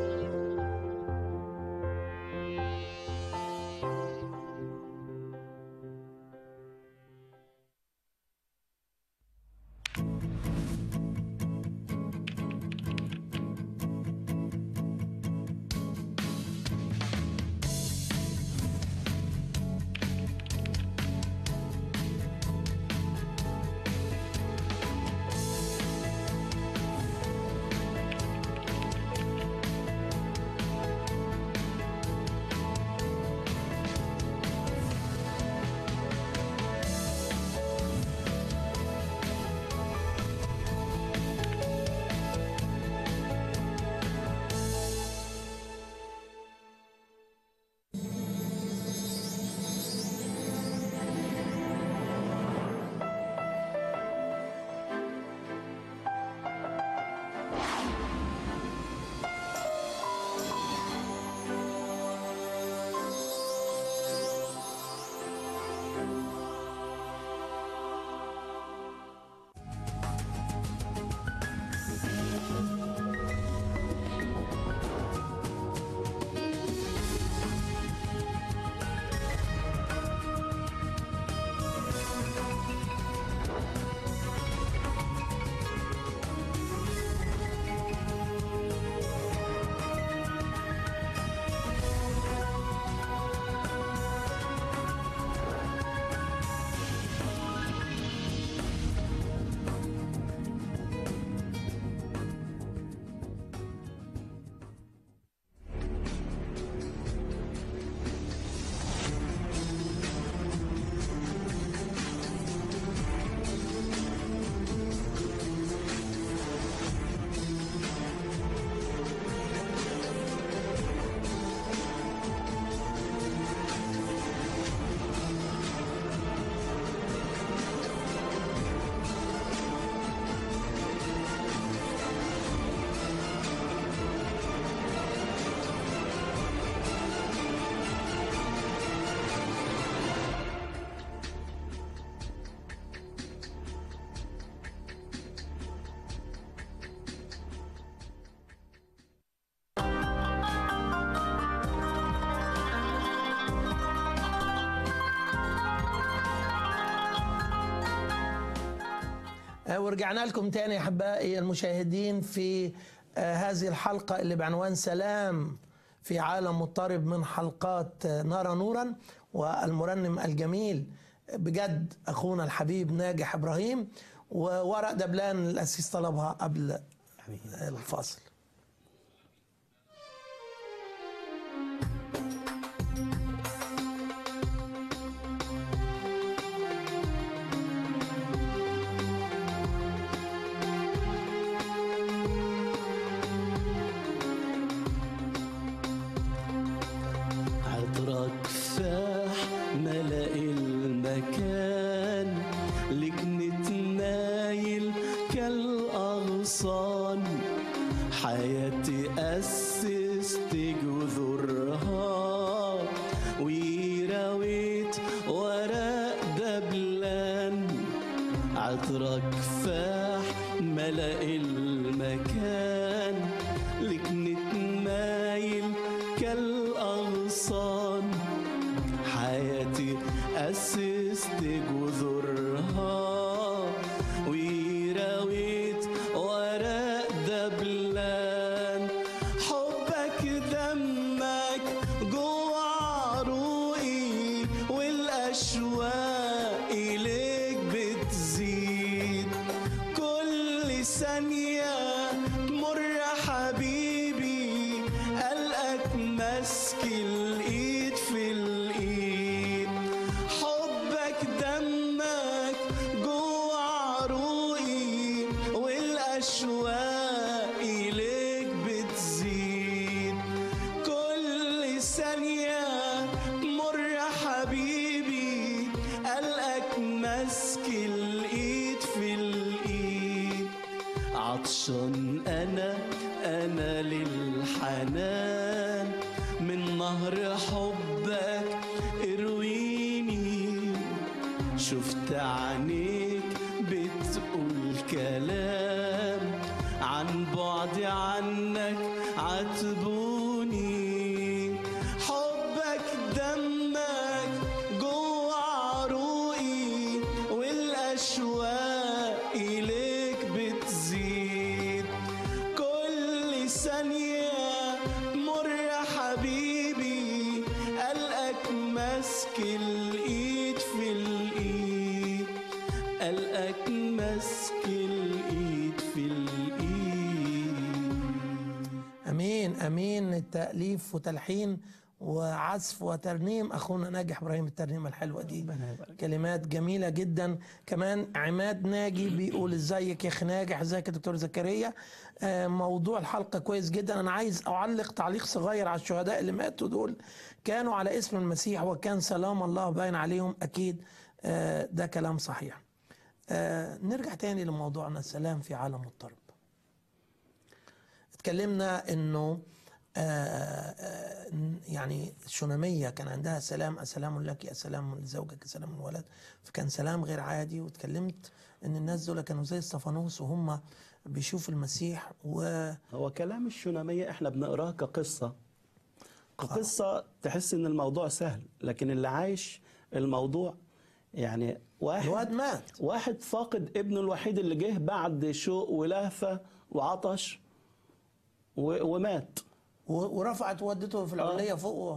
آه، ورجعنا لكم تاني يا احبائي المشاهدين في آه، هذه الحلقه اللي بعنوان سلام في عالم مضطرب من حلقات آه، نرى نورا والمرنم الجميل بجد اخونا الحبيب ناجح ابراهيم وورق دبلان الاسيس طلبها قبل الفاصل عطرك فاح ملأ المكان لجنة نايل كالأغصان حياتي أسست جذورها ويرويت ورق دبلان عطرك فاح ملأ المكان لجنة مايل كالأغصان حياتي أسست جذورها ويرويت ورق دبلان حبك دمك جوا عروقي والأشواق إليك بتزيد كل ثانية تمر حبيبي قلقك ماسك الإيد في الإيد حبك دمك جوا عروقي والأشواق إليك بتزيد كل ثانية تمر حبيبي قلقك ماسك الإيد في الإيد عطشان انا انا للحنان من نهر حبك ارويني شفت عينيك بتقول كلام عن بعد عنك عاتبوني حبك دمك جوه عروقي والاشواق اليك بتزيد كل ثانية مر يا حبيبي قلقك ماسك الايد في الايد قلقك ماسك الايد في الايد امين امين التاليف وتلحين وعزف وترنيم اخونا ناجح ابراهيم الترنيمه الحلوه دي كلمات جميله جدا كمان عماد ناجي بيقول ازيك يا اخي ناجح ازيك يا دكتور زكريا آه، موضوع الحلقه كويس جدا انا عايز اعلق تعليق صغير على الشهداء اللي ماتوا دول كانوا على اسم المسيح وكان سلام الله باين عليهم اكيد آه، ده كلام صحيح آه، نرجع تاني لموضوعنا السلام في عالم مضطرب اتكلمنا انه آه، آه، يعني الشونامية كان عندها سلام السلام لك السلام لزوجك السلام للولد فكان سلام غير عادي واتكلمت ان الناس دول كانوا زي الصفانوس وهم بيشوفوا المسيح و هو كلام الشونامية احنا بنقراه كقصة كقصة تحس ان الموضوع سهل لكن اللي عايش الموضوع يعني واحد الواد مات واحد فاقد ابنه الوحيد اللي جه بعد شوق ولهفة وعطش و- ومات و- ورفعت ودته في العلية فوق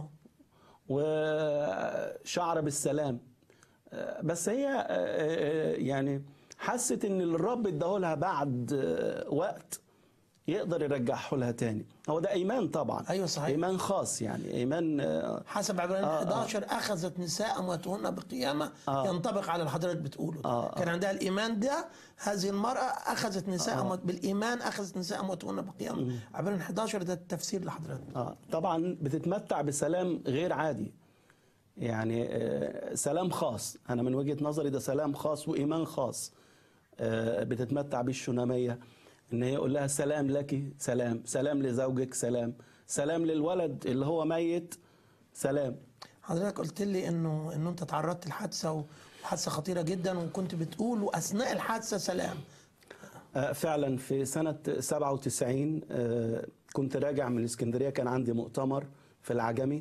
وشعر بالسلام آه، بس هي آه، آه، يعني حست ان الرب اداهولها بعد آه، وقت يقدر يرجعه لها تاني هو ده ايمان طبعا ايوه صحيح ايمان خاص يعني ايمان آه، حسب عبرانيين آه، آه. 11 اخذت نساء امواتهن بقيامه آه. ينطبق على اللي حضرتك بتقوله ده. آه، آه. كان عندها الايمان ده هذه المراه اخذت نساء أموات بالايمان اخذت نساء امواتهن بقيامه عبرانيين 11 ده التفسير لحضرتك اه طبعا بتتمتع بسلام غير عادي يعني آه، سلام خاص انا من وجهة نظري ده سلام خاص وايمان خاص آه، بتتمتع بيه الشونامية ان هي يقول لها سلام لك سلام سلام لزوجك سلام سلام للولد اللي هو ميت سلام حضرتك قلت لي انه انه انت تعرضت لحادثه وحادثه خطيره جدا وكنت بتقول واثناء الحادثه سلام آه، فعلا في سنة 97 آه، كنت راجع من الاسكندرية كان عندي مؤتمر في العجمي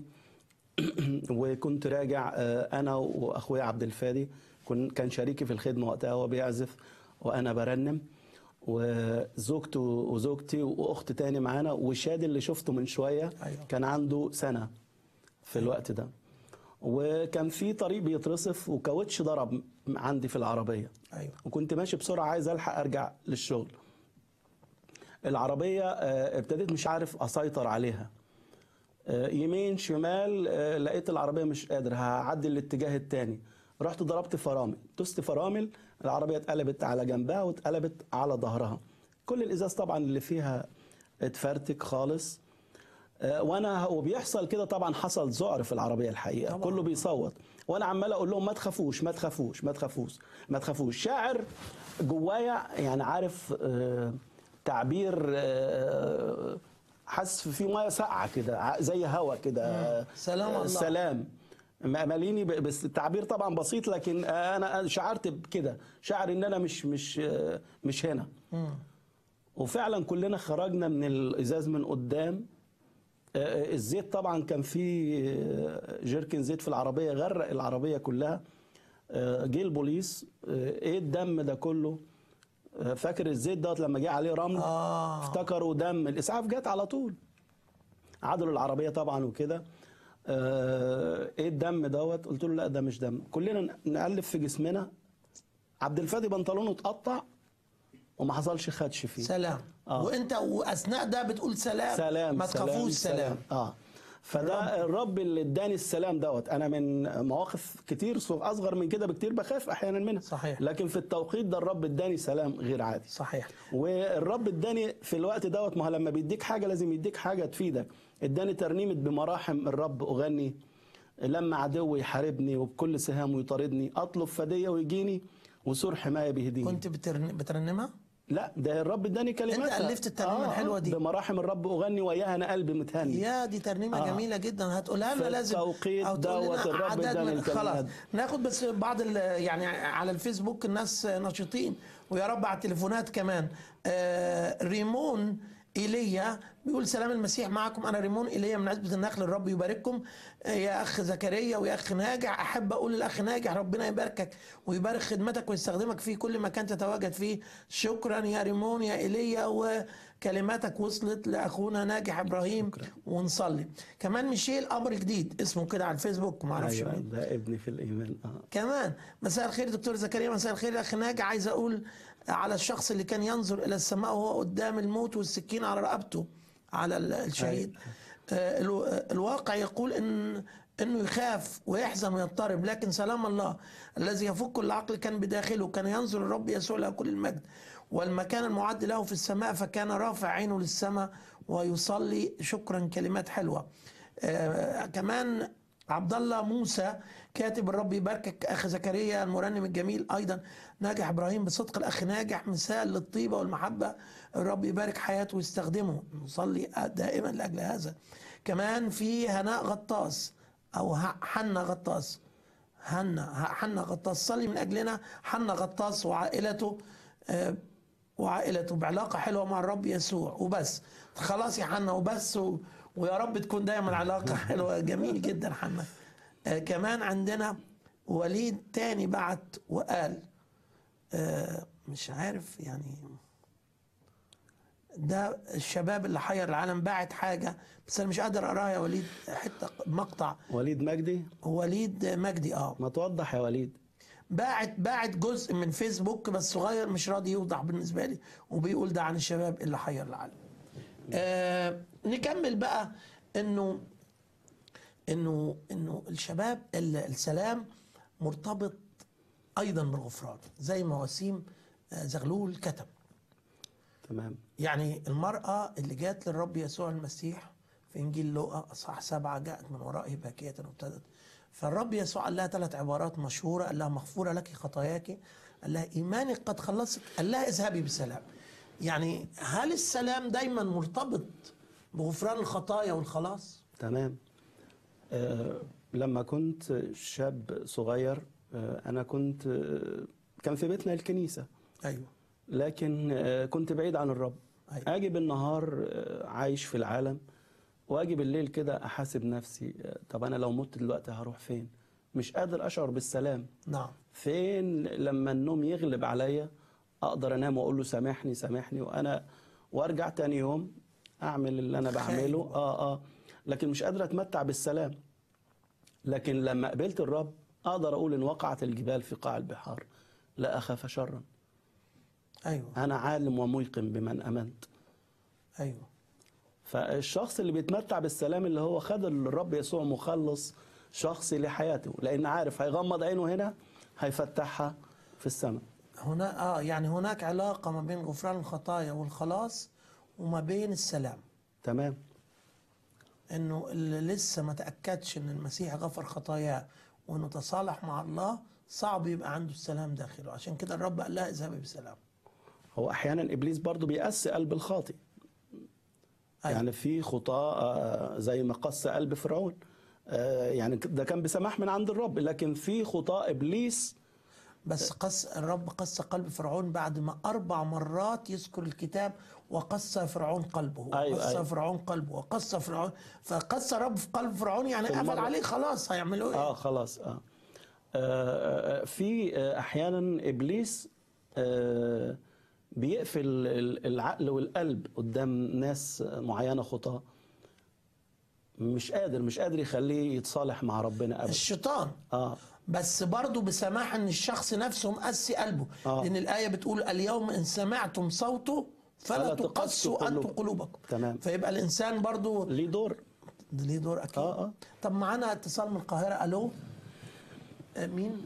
وكنت راجع آه، أنا وأخويا عبد الفادي كن- كان شريكي في الخدمة وقتها هو بيعزف وأنا برنم وزوجته وزوجتي وأخت تاني معانا وشادي اللي شفته من شوية أيوة. كان عنده سنة في الوقت ده وكان في طريق بيترصف وكاوتش ضرب عندي في العربية ايوه وكنت ماشي بسرعة عايز ألحق أرجع للشغل العربية آه، ابتديت مش عارف أسيطر عليها آه، يمين شمال آه، لقيت العربية مش قادر هعدي الاتجاه التاني رحت ضربت فرامل دوست فرامل العربية اتقلبت على جنبها واتقلبت على ظهرها كل الإزاز طبعا اللي فيها اتفرتك خالص آه، وانا وبيحصل كده طبعا حصل ذعر في العربيه الحقيقه طبعا. كله بيصوت وانا عمال اقول لهم ما تخافوش ما تخافوش ما تخافوش ما تخافوش شاعر جوايا يعني عارف آه، تعبير آه، حاسس في ميه ساقعه كده ع- زي هوا كده سلام آه، الله. سلام ماليني ب- بس التعبير طبعا بسيط لكن انا شعرت بكده شعر ان انا مش مش آه، مش هنا مم. وفعلا كلنا خرجنا من الازاز من قدام آه، الزيت طبعا كان في آه، جيركن زيت في العربيه غرق العربيه كلها آه، جه البوليس آه، ايه الدم ده كله آه، فاكر الزيت دوت لما جه عليه رمل آه. افتكروا دم الاسعاف جت على طول عدلوا العربيه طبعا وكده آه، ايه الدم دوت قلت له لا ده مش دم كلنا نقلب في جسمنا عبد الفادي بنطلونه اتقطع وما حصلش خدش فيه سلام آه. وانت واثناء ده بتقول سلام سلام ما تخافوش سلام, اه فده الرب اللي اداني السلام دوت انا من مواقف كتير صغ- اصغر من كده بكتير بخاف احيانا منها صحيح. لكن في التوقيت ده الرب اداني سلام غير عادي صحيح والرب اداني في الوقت دوت ما هو لما بيديك حاجه لازم يديك حاجه تفيدك اداني ترنيمه بمراحم الرب اغني لما عدوي يحاربني وبكل سهامه يطاردني اطلب فديه ويجيني وسور حمايه بيهديني كنت بترن... بترنمها لا ده الرب اداني كلمات أنت ألفت الترنيمة الحلوة دي. بمراحم الرب اغني وياها انا قلبي متهني يا دي ترنيمه آه. جميله جدا هتقولها لنا في لازم التوقيت أو تقول لنا دوت الرب عدد اداني من- الكلمات. خلاص ناخد بس بعض ال- يعني على الفيسبوك الناس نشيطين ويا رب على التليفونات كمان آه ريمون ايليا بيقول سلام المسيح معكم انا ريمون ايليا من عزبه النخل الرب يبارككم آه، يا اخ زكريا ويا اخ ناجح احب اقول للاخ ناجح ربنا يباركك ويبارك خدمتك ويستخدمك في كل مكان تتواجد فيه شكرا يا ريمون يا ايليا وكلماتك وصلت لاخونا ناجح ابراهيم ونصلي كمان ميشيل امر جديد اسمه كده على الفيسبوك ما اعرفش ايوه مين ده ابني في الايمان اه كمان مساء الخير دكتور زكريا مساء الخير يا اخي ناجي عايز اقول على الشخص اللي كان ينظر الى السماء وهو قدام الموت والسكين على رقبته على ال- الشهيد آه، الو- آه، الواقع يقول ان انه يخاف ويحزن ويضطرب لكن سلام الله الذي يفك كل عقل كان بداخله كان ينظر الرب يسوع له كل المجد والمكان المعد له في السماء فكان رافع عينه للسماء ويصلي شكرا كلمات حلوه آه كمان عبد الله موسى كاتب الرب يباركك اخ زكريا المرنم الجميل ايضا ناجح ابراهيم بصدق الاخ ناجح مثال للطيبه والمحبه الرب يبارك حياته ويستخدمه نصلي دائما لاجل هذا كمان في هناء غطاس او ه- حنا غطاس هنا حنا غطاس صلي من اجلنا حنا غطاس وعائلته آه، وعائلته بعلاقه حلوه مع الرب يسوع وبس خلاص يا حنا وبس و... ويا رب تكون دايما علاقه حلوه جميل جدا حنا آه كمان عندنا وليد تاني بعت وقال آه مش عارف يعني ده الشباب اللي حير العالم باعت حاجه بس انا مش قادر اقراها يا وليد حته مقطع وليد مجدي وليد مجدي اه ما توضح يا وليد باعت باعت جزء من فيسبوك بس صغير مش راضي يوضح بالنسبه لي وبيقول ده عن الشباب اللي حير العالم. آه نكمل بقى انه انه انه الشباب ال- السلام مرتبط ايضا بالغفران زي ما وسيم آه، زغلول كتب تمام يعني المرأة اللي جات للرب يسوع المسيح في إنجيل لوقا أصحاح سبعة جاءت من ورائه باكية وابتدت فالرب يسوع قال لها ثلاث عبارات مشهورة قال لها مغفورة لك خطاياك قال لها إيمانك قد خلصك قال لها اذهبي بسلام يعني هل السلام دايما مرتبط بغفران الخطايا والخلاص؟ تمام آه لما كنت شاب صغير آه انا كنت آه كان في بيتنا الكنيسه أيوه لكن آه كنت بعيد عن الرب أيوة. اجي بالنهار آه عايش في العالم واجي بالليل كده احاسب نفسي آه طب انا لو مت دلوقتي هروح فين مش قادر اشعر بالسلام نعم فين لما النوم يغلب عليا اقدر انام واقول له سامحني سامحني وانا وارجع تاني يوم اعمل اللي انا بعمله خايف. اه اه لكن مش قادر اتمتع بالسلام لكن لما قبلت الرب اقدر اقول ان وقعت الجبال في قاع البحار لا اخاف شرا أيوه انا عالم وميقن بمن امنت أيوه فالشخص اللي بيتمتع بالسلام اللي هو خد الرب يسوع مخلص شخصي لحياته لان عارف هيغمض عينه هنا هيفتحها في السماء هنا اه يعني هناك علاقة ما بين غفران الخطايا والخلاص وما بين السلام تمام انه اللي لسه ما تاكدش ان المسيح غفر خطاياه وانه تصالح مع الله صعب يبقى عنده السلام داخله عشان كده الرب قال لها اذهبي بسلام هو احيانا ابليس برضه بيقسي قلب الخاطئ أيوة. يعني في خطاة آه، زي ما قسى قلب فرعون آه، يعني ده كان بسماح من عند الرب لكن في خطاة ابليس بس قص الرب قص قلب فرعون بعد ما اربع مرات يذكر الكتاب وقص فرعون قلبه أيوة، وقص أيوة. فرعون قلبه وقص فرعون فقص الرب في قلب فرعون يعني في قفل المرة- عليه خلاص هيعملوا ايه اه خلاص اه, آه آه، في آه، احيانا ابليس آه بيقفل ال- العقل والقلب قدام ناس معينه خطاه مش قادر مش قادر يخليه يتصالح مع ربنا ابدا الشيطان اه بس برضه بسماح ان الشخص نفسه مقسي قلبه آه. لان الايه بتقول اليوم ان سمعتم صوته فلا فلا تقسوا تقسوا انتم قلوبكم. قلوبكم تمام فيبقى الانسان برضه ليه دور ليه دور اكيد اه اه طب معانا اتصال من القاهره الو آه، مين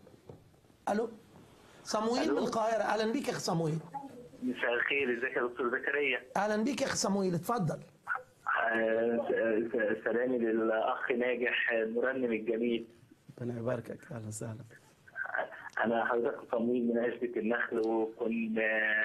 الو صمويل من القاهره اهلا بيك يا اخ صمويل مساء الخير ازيك يا دكتور زكريا اهلا بيك يا اخ صمويل اتفضل آه، س- سلامي للاخ ناجح المرنم الجميل ربنا يباركك اهلا وسهلا انا حضرتك صمويل من عزبة النخل وكنت آه،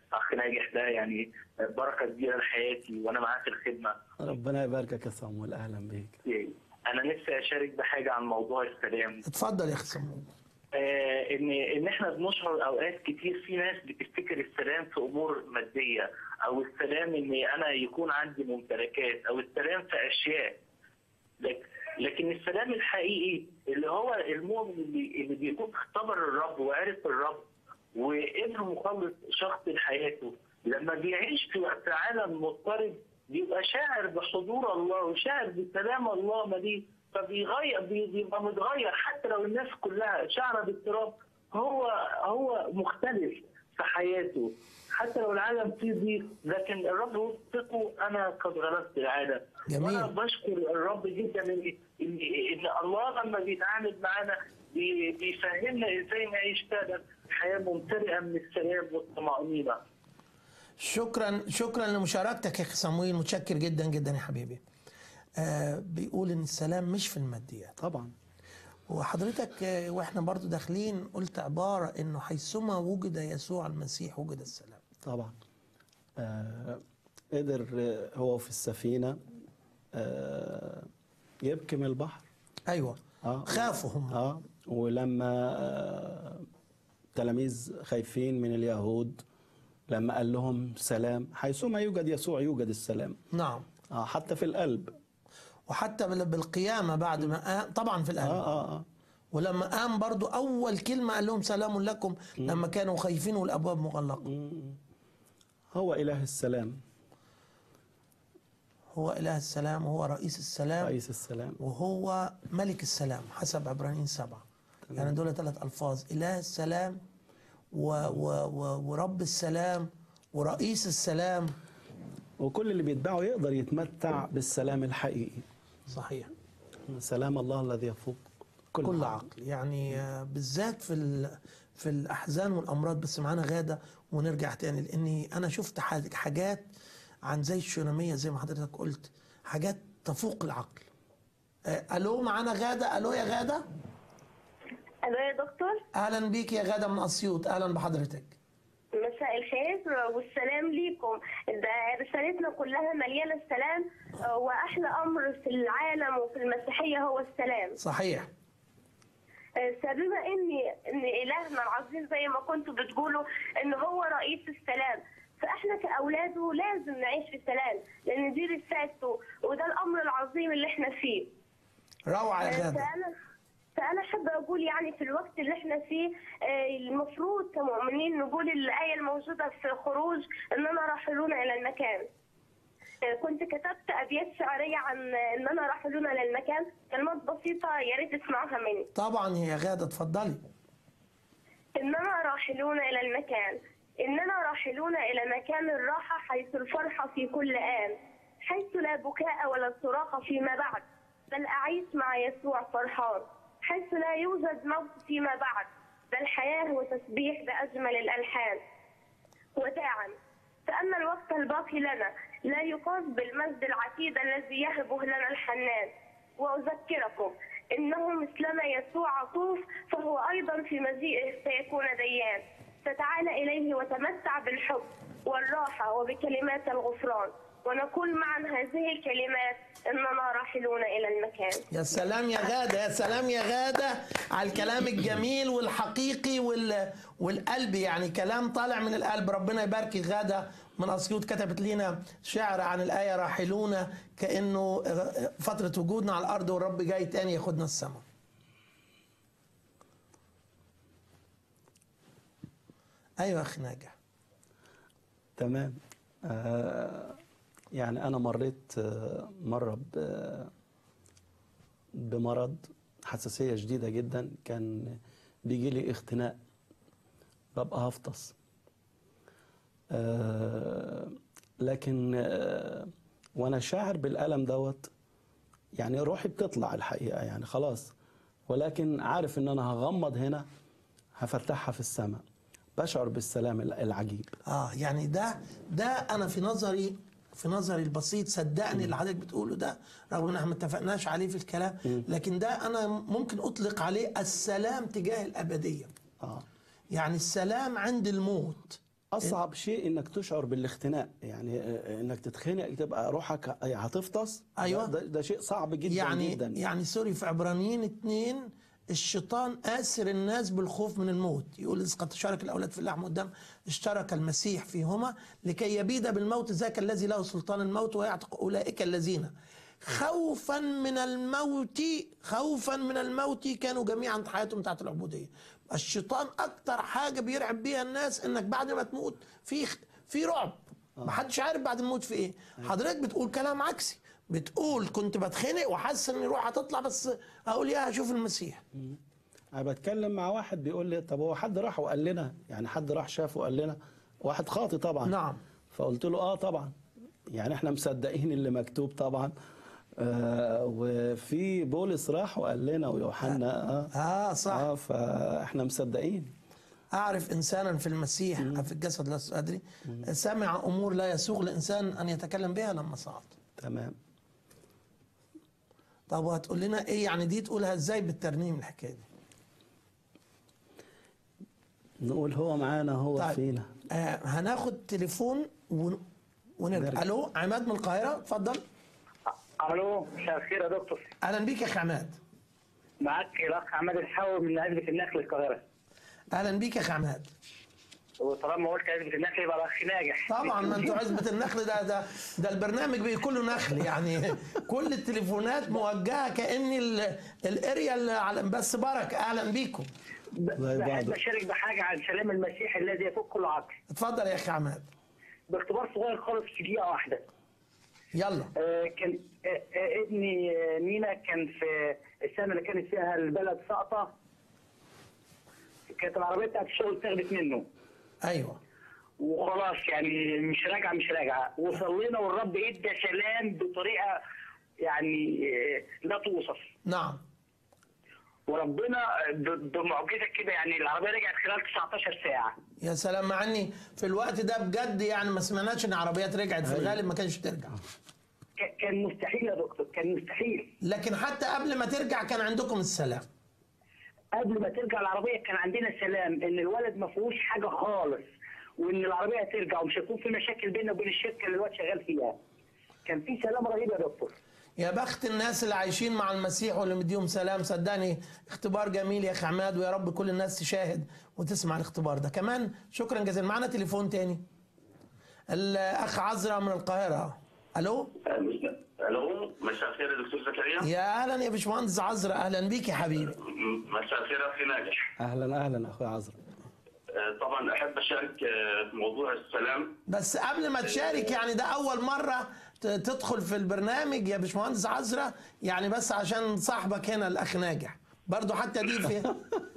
اخ ناجح ده يعني بركه كبيره لحياتي وانا معاه في الخدمه ربنا يباركك يا صامويل اهلا بيك انا نفسي اشارك بحاجه عن موضوع السلام اتفضل يا اخي صمود آه ان ان احنا بنشعر اوقات كتير في ناس بتفتكر السلام في امور ماديه او السلام ان انا يكون عندي ممتلكات او السلام في اشياء لك- لكن السلام الحقيقي اللي هو المؤمن اللي, اللي بيكون اختبر الرب وعرف الرب وقدر مخلص شخص لحياته لما بيعيش في في عالم مضطرب بيبقى شاعر بحضور الله وشاعر بسلام الله مليء فبيغير بي- بيبقى متغير حتى لو الناس كلها شعر باضطراب هو هو مختلف في حياته حتى لو العالم فيه ضيق لكن الرب وثقه انا قد غلبت العالم جميل. وانا بشكر الرب جدا ان ان ان الله لما بيتعامل معانا بي- بيفهمنا ازاي نعيش فعلا حياه ممتلئه من السلام والطمانينه شكرا شكرا لمشاركتك يا اخي صمويل متشكر جدا جدا يا حبيبي آه بيقول ان السلام مش في الماديات طبعا وحضرتك آه، واحنا برضو داخلين قلت عبارة انه حيثما وجد يسوع المسيح وجد السلام طبعا آه قدر آه، هو في السفينة آه يبكي من البحر ايوه آه خافوا هم اه ولما آه تلاميذ خايفين من اليهود لما قال لهم سلام حيثما يوجد يسوع يوجد السلام نعم آه حتى في القلب وحتى بال- بالقيامة بعد ما قام طبعا في القلب آه آه آه. ولما قام برضو أول كلمة قال لهم سلام لكم لما كانوا خايفين والأبواب مغلقة هو إله السلام هو إله السلام وهو رئيس السلام رئيس السلام وهو ملك السلام حسب عبرانيين سبعة يعني دول ثلاث ألفاظ إله السلام و و و ورب السلام ورئيس السلام وكل اللي بيتبعه يقدر يتمتع بالسلام الحقيقي صحيح سلام الله الذي يفوق كل, كل عقل يعني آه، بالذات في ال- في الاحزان والامراض بس معانا غاده ونرجع تاني لاني انا شفت حاج- حاجات عن زي الشوناميه زي ما حضرتك قلت حاجات تفوق العقل آه، الو معانا غاده الو يا غاده الو يا دكتور اهلا بيك يا غاده من اسيوط اهلا بحضرتك مساء الخير والسلام ليكم ده رسالتنا كلها مليانه السلام واحلى امر في العالم وفي المسيحيه هو السلام صحيح فبما ان ان الهنا العظيم زي ما كنتوا بتقولوا ان هو رئيس السلام فاحنا كاولاده لازم نعيش في سلام لان دي رسالته وده الامر العظيم اللي احنا فيه روعه يا غاده فانا فانا حابه اقول يعني في الوقت اللي احنا فيه آه، المفروض كمؤمنين نقول الايه الموجوده في خروج اننا راحلون الى المكان آه، كنت كتبت ابيات شعريه عن اننا راحلون الى المكان كلمات بسيطه يا ريت تسمعوها مني طبعا يا غاده اتفضلي إننا راحلون إلى المكان إننا راحلون إلى مكان الراحة حيث الفرحة في كل آن حيث لا بكاء ولا صراخ فيما بعد بل أعيش مع يسوع فرحان حيث لا يوجد موت فيما بعد بل حياة وتسبيح بأجمل الألحان وداعا فأن الوقت الباقي لنا لا يقاس بالمجد العتيد الذي يهبه لنا الحنان وأذكركم إنه مثلما يسوع عطوف فهو أيضا في مجيئه سيكون ديان فتعال إليه وتمتع بالحب والراحة وبكلمات الغفران ونقول معا هذه الكلمات إننا راحلون إلى المكان يا سلام يا غادة يا سلام يا غادة على الكلام الجميل والحقيقي وال... والقلب يعني كلام طالع من القلب ربنا يبارك غادة من أسيوط كتبت لنا شعر عن الآية راحلون كأنه فترة وجودنا على الأرض والرب جاي تاني ياخدنا السماء أيوة أخي ناجح تمام آه يعني أنا مريت آه مرة ب- بمرض حساسية شديدة جدا كان بيجي لي اختناق ببقى هفطس آه لكن آه وانا شاعر بالالم دوت يعني روحي بتطلع الحقيقه يعني خلاص ولكن عارف ان انا هغمض هنا هفتحها في السماء بشعر بالسلام العجيب اه يعني ده ده انا في نظري في نظري البسيط صدقني اللي حضرتك بتقوله ده رغم ان احنا ما اتفقناش عليه في الكلام لكن ده انا ممكن اطلق عليه السلام تجاه الابديه آه. يعني السلام عند الموت اصعب شيء انك تشعر بالاختناق يعني آه، انك تتخنق تبقى روحك هتفطس أيوة. ده, ده شيء صعب جدا يعني جدا يعني سوري في عبرانيين اتنين الشيطان آسر الناس بالخوف من الموت يقول إذ قد تشارك الأولاد في اللحم والدم اشترك المسيح فيهما لكي يبيد بالموت ذاك الذي له سلطان الموت ويعتق أولئك الذين خوفا من الموت خوفا من الموت كانوا جميعا حياتهم تحت العبودية الشيطان أكتر حاجة بيرعب بيها الناس إنك بعد ما تموت في في رعب محدش عارف بعد الموت في ايه حضرتك بتقول كلام عكسي بتقول كنت بتخنق وحاسس ان روحي هتطلع بس اقول يا هشوف المسيح انا بتكلم مع واحد بيقول لي طب هو حد راح وقال لنا يعني حد راح شافه وقال لنا واحد خاطي طبعا نعم فقلت له اه طبعا يعني احنا مصدقين اللي مكتوب طبعا آه وفي بولس راح وقال لنا ويوحنا اه اه صح اه فاحنا مصدقين اعرف انسانا في المسيح في الجسد لست ادري سمع امور لا يسوغ لانسان ان يتكلم بها لما صعد تمام طب وهتقول لنا ايه يعني دي تقولها ازاي بالترنيم الحكايه دي نقول هو معانا هو طيب. فينا آه هناخد تليفون ون... ونرجع نرجع. الو عماد من القاهره اتفضل الو مساء الخير يا دكتور اهلا بيك يا اخي عماد معاك الاخ عماد الحاوي من عزبة النخل القاهرة اهلا بيك يا اخي عماد وطالما قلت عزبة النخل يبقى الاخ ناجح طبعا ما انتوا عزبة النخل ده ده ده البرنامج بي كله نخل يعني كل التليفونات موجهه كان ال- الاريا اللي على بس بركه اهلا بيكم بحب اشارك بحاجة عن سلام المسيح الذي يفوق كل عقل اتفضل يا اخي عماد باختبار صغير خالص في دقيقة واحدة يلا آه، كان آه، آه، ابني آه، مينا كان في السنة اللي كانت فيها البلد ساقطة كانت العربية بتاعت الشغل اتاخدت منه ايوه وخلاص يعني مش راجعه مش راجعه وصلينا والرب ادى سلام بطريقه يعني آه، لا توصف نعم وربنا ب- بمعجزه كده يعني العربيه رجعت خلال 19 ساعه يا سلام مع اني في الوقت ده بجد يعني ما سمعناش ان عربيات رجعت في أيوة. الغالب ما كانش ترجع ك- كان مستحيل يا دكتور كان مستحيل لكن حتى قبل ما ترجع كان عندكم السلام قبل ما ترجع العربيه كان عندنا سلام ان الولد ما فيهوش حاجه خالص وان العربيه هترجع ومش هيكون في مشاكل بيننا وبين الشركه اللي الواد شغال فيها كان في سلام رهيب يا دكتور يا بخت الناس اللي عايشين مع المسيح واللي مديهم سلام صدقني اختبار جميل يا اخي عماد ويا رب كل الناس تشاهد وتسمع الاختبار ده كمان شكرا جزيلا معنا تليفون تاني الاخ عزرا من القاهره الو الو مساء الخير يا دكتور زكريا يا اهلا يا باشمهندس عزرا اهلا بيك يا حبيبي م- مساء الخير يا اخي ناجح اهلا اهلا اخويا عزرا آه، طبعا احب اشارك آه، في موضوع السلام بس قبل ما تشارك يعني ده اول مره ت- تدخل في البرنامج يا باشمهندس عزرا يعني بس عشان صاحبك هنا الاخ ناجح برضو حتى دي فيها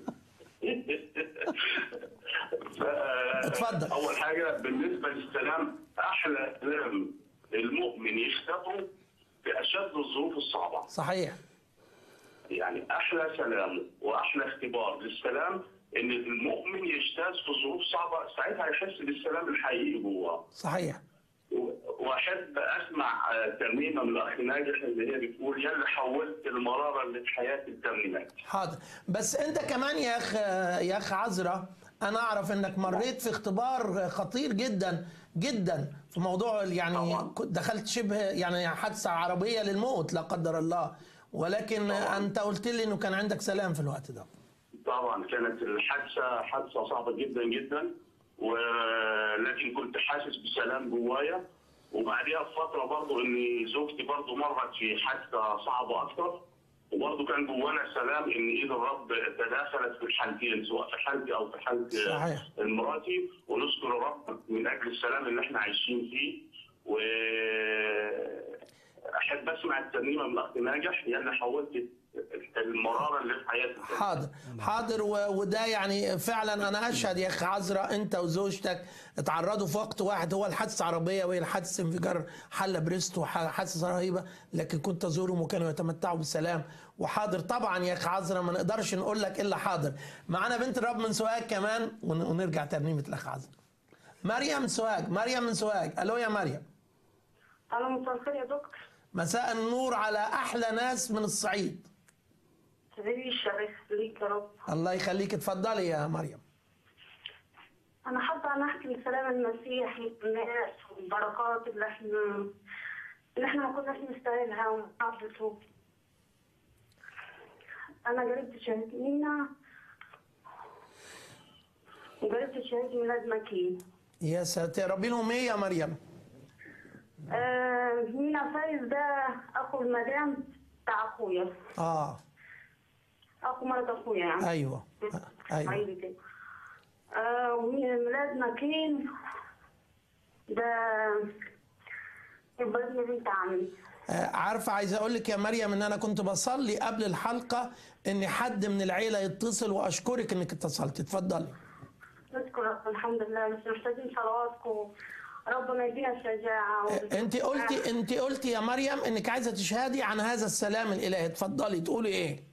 اتفضل اول حاجه بالنسبه للسلام احلى سلام المؤمن يختبره في اشد الظروف الصعبه صحيح يعني احلى سلام واحلى اختبار للسلام ان المؤمن يجتاز في ظروف صعبه ساعتها يحس بالسلام الحقيقي جواه صحيح واحب اسمع آه، ترنيمه من الاخ ناجح اللي هي بتقول يا اللي حولت المراره اللي في حياتي الترنيمات حاضر بس انت كمان يا اخ يا اخ عزرا انا اعرف انك مريت في اختبار خطير جدا جدا في موضوع يعني كنت دخلت شبه يعني حادثه عربيه للموت لا قدر الله ولكن انت قلت لي انه كان عندك سلام في الوقت ده طبعا كانت الحادثه حادثه صعبه جدا جدا ولكن كنت حاسس بسلام جوايا وبعديها بفتره برضه ان زوجتي برضه مرت في حادثه صعبه اكتر وبرضه كان جوانا سلام ان ايد الرب تداخلت في الحالتين سواء في حالتي او في حاله صحيح. مراتي ونشكر الرب من اجل السلام اللي احنا عايشين فيه و احب اسمع الترنيمه من الاخ ناجح لان حولت المراره اللي في حياتي حاضر حاضر و- وده يعني فعلا انا اشهد يا اخ عزرا انت وزوجتك اتعرضوا في وقت واحد هو الحادثه عربيه وهي الحادثه انفجار حله بريستو ح- حادثه رهيبه لكن كنت ازورهم وكانوا يتمتعوا بالسلام وحاضر طبعا يا اخ عزرا ما نقدرش نقول لك الا حاضر معانا بنت الرب من سوهاج كمان ون- ونرجع ترنيمه الاخ عزرا مريم سوهاج مريم من سوهاج الو يا مريم الو مساء الخير يا دكتور مساء النور على احلى ناس من الصعيد حبيبي الشرف ليك يا رب الله يخليك اتفضلي يا مريم أنا حابة أنا أحكي السلام المسيحي الناس والبركات اللي إحنا اللي إحنا ما كناش نستاهلها ومحبته أنا قريت شهادة مينا وقريت شهادة ميلاد مكي يا ساتر ربي لهم ايه يا مريم آه مينا فايز ده أخو المدام بتاع أخويا اه أخو مرات أخويا يعني ايوه ايوه عيلي كده آه وميلاد مكين ده يبقى ابن بنت عمي آه، عارفه عايز اقول لك يا مريم ان انا كنت بصلي قبل الحلقه ان حد من العيله يتصل واشكرك انك اتصلت اتفضلي نشكر رب الحمد لله بس محتاجين صلواتكم ربنا يدينا الشجاعة انت قلتي انت قلتي يا مريم انك عايزه تشهدي عن هذا السلام الالهي اتفضلي تقولي ايه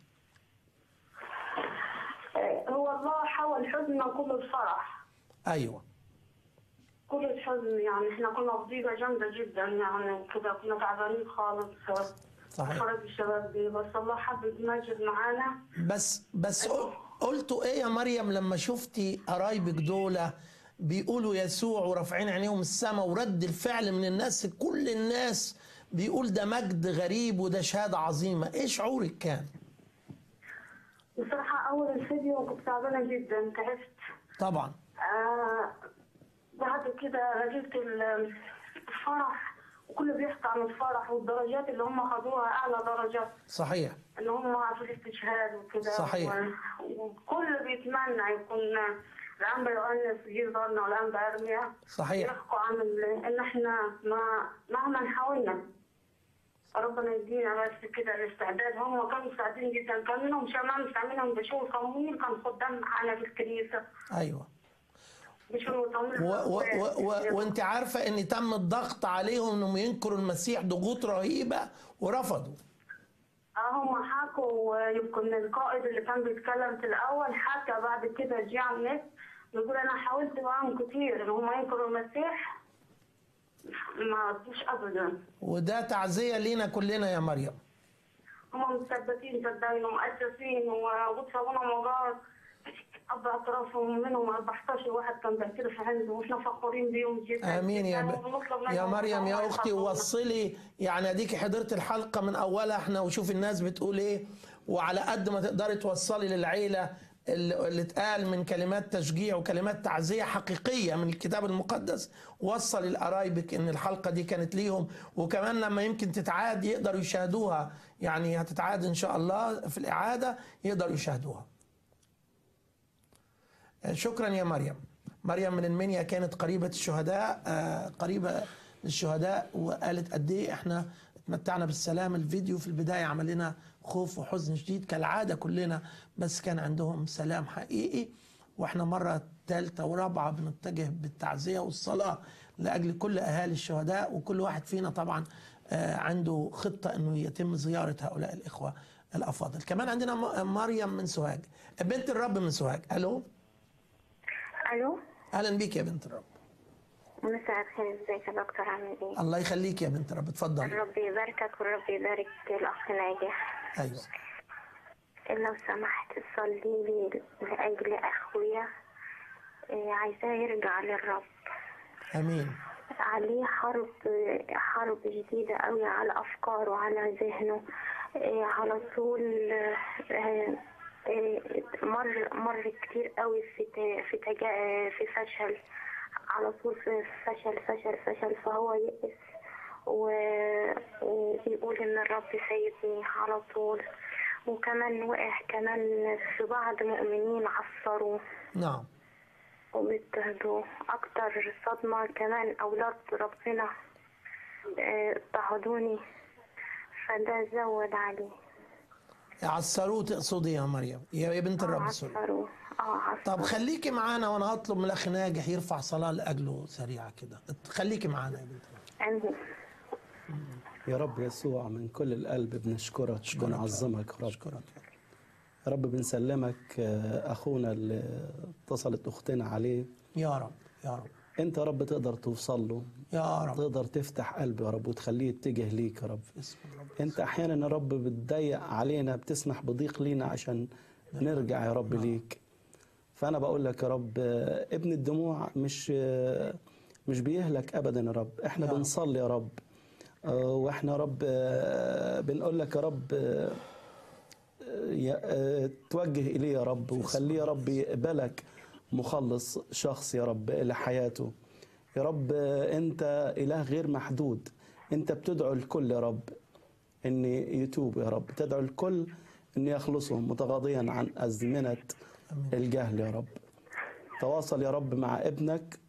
آه، هو الله حول حزننا كله الفرح ايوه كل الحزن يعني احنا كنا في ضيقة جامدة جدا يعني كده كنا تعبانين خالص صحيح. فرج الشباب دي بس الله حب يتمجد معانا بس بس قل- قلتوا ايه يا مريم لما شفتي قرايبك دول بيقولوا يسوع ورافعين عينيهم السماء ورد الفعل من الناس كل الناس بيقول ده مجد غريب وده شهاده عظيمه ايه شعورك كان بصراحة أول الفيديو كنت تعبانة جدا تعبت طبعا آه بعد كده جبت ال- الفرح وكله بيحكي عن الفرح والدرجات اللي هم خدوها أعلى درجات صحيح اللي هم في الاستشهاد وكده صحيح. و- وكل بيتمنى يكون الأنبا يؤنس يجيب ظهرنا والأنبا أرميا صحيح. يحكوا عن ال- إن إحنا ما مهما حاولنا ربنا يدينا بس كده الاستعداد هم كانوا مستعدين جدا كان منهم شمام منهم بشوي صمويل كان خدام معانا في الكنيسة ايوه بشوي صمويل و و و و وانت عارفه ان تم الضغط عليهم انهم ينكروا المسيح ضغوط رهيبه ورفضوا اه هم حكوا يمكن القائد اللي كان بيتكلم في الاول حكى بعد كده جه على النت بيقول انا حاولت معاهم كتير ان هم ينكروا المسيح ما رضوش ابدا وده تعزيه لينا كلنا يا مريم هم مثبتين صدقني ومؤسسين وقلت ابونا مجار اب اعترافهم منهم 14 واحد كان بيعترف عنده واحنا فخورين بيهم جدا امين يا جداً ب... وبنطلب يا منهم مريم إن يا هم اختي يخافونا. وصلي يعني اديكي حضرت الحلقه من اولها احنا وشوف الناس بتقول ايه وعلى قد ما تقدري توصلي للعيله اللي اللي اتقال من كلمات تشجيع وكلمات تعزيه حقيقيه من الكتاب المقدس وصلي لقرايبك ان الحلقه دي كانت ليهم وكمان لما يمكن تتعاد يقدروا يشاهدوها يعني هتتعاد ان شاء الله في الاعاده يقدروا يشاهدوها شكرا يا مريم مريم من المنيا كانت قريبة الشهداء آه، قريبة للشهداء وقالت قد ايه احنا اتمتعنا بالسلام الفيديو في البداية عمل لنا خوف وحزن شديد كالعادة كلنا بس كان عندهم سلام حقيقي واحنا مرة ثالثة ورابعة بنتجه بالتعزية والصلاة لأجل كل أهالي الشهداء وكل واحد فينا طبعا آه، عنده خطة أنه يتم زيارة هؤلاء الإخوة الأفاضل كمان عندنا م- مريم من سوهاج بنت الرب من سوهاج ألو الو اهلا بيك يا بنت الرب مساء الخير ازيك يا دكتور عامل ايه؟ الله يخليك يا بنت الرب اتفضلي ربي يباركك وربي يبارك الاخ ناجح ايوه لو سمحت صلي لي لاجل اخويا إيه، عايزاه يرجع للرب امين عليه حرب حرب جديدة قوي على أفكاره على ذهنه إيه، على طول آه، إيه، مر مر كتير قوي في ت- في تجا في فشل على طول في فشل فشل فشل فهو يئس و- وبيقول إن الرب سايبني على طول وكمان وقع كمان في بعض مؤمنين عصروه نعم وبيضطهدوا أكتر صدمة كمان أولاد ربنا آه، اضطهدوني فده زود عليه عصروه تقصدي يا مريم يا يا بنت الرب سوري عصروه اه عصروه طب خليكي معانا وانا هطلب من الاخ ناجح يرفع صلاه لاجله سريعه كده خليكي معانا يا بنت الرب آمين يا رب يسوع من كل القلب بنشكرك بنعظمك يا رب يا رب بنسلمك آه، اخونا اللي اتصلت اختنا عليه يا رب يا رب انت يا رب تقدر توصل له يا رب تقدر تفتح قلبه يا رب وتخليه يتجه ليك يا رب انت احيانا يا رب بتضيق علينا بتسمح بضيق لينا عشان نرجع يا رب ليك فانا بقول لك يا رب آه، ابن الدموع مش آه، مش بيهلك ابدا يا رب احنا يا رب. بنصلي يا رب آه، واحنا يا رب آه، بنقول لك يا رب آه، يا- آه، توجه إليه يا رب وخليه يا رب يقبلك مخلص شخص يا رب لحياته يا رب آه، أنت إله غير محدود أنت بتدعو الكل يا رب أن يتوب يا رب تدعو الكل أن يخلصهم متغاضيا عن أزمنة الجهل يا رب تواصل يا رب مع ابنك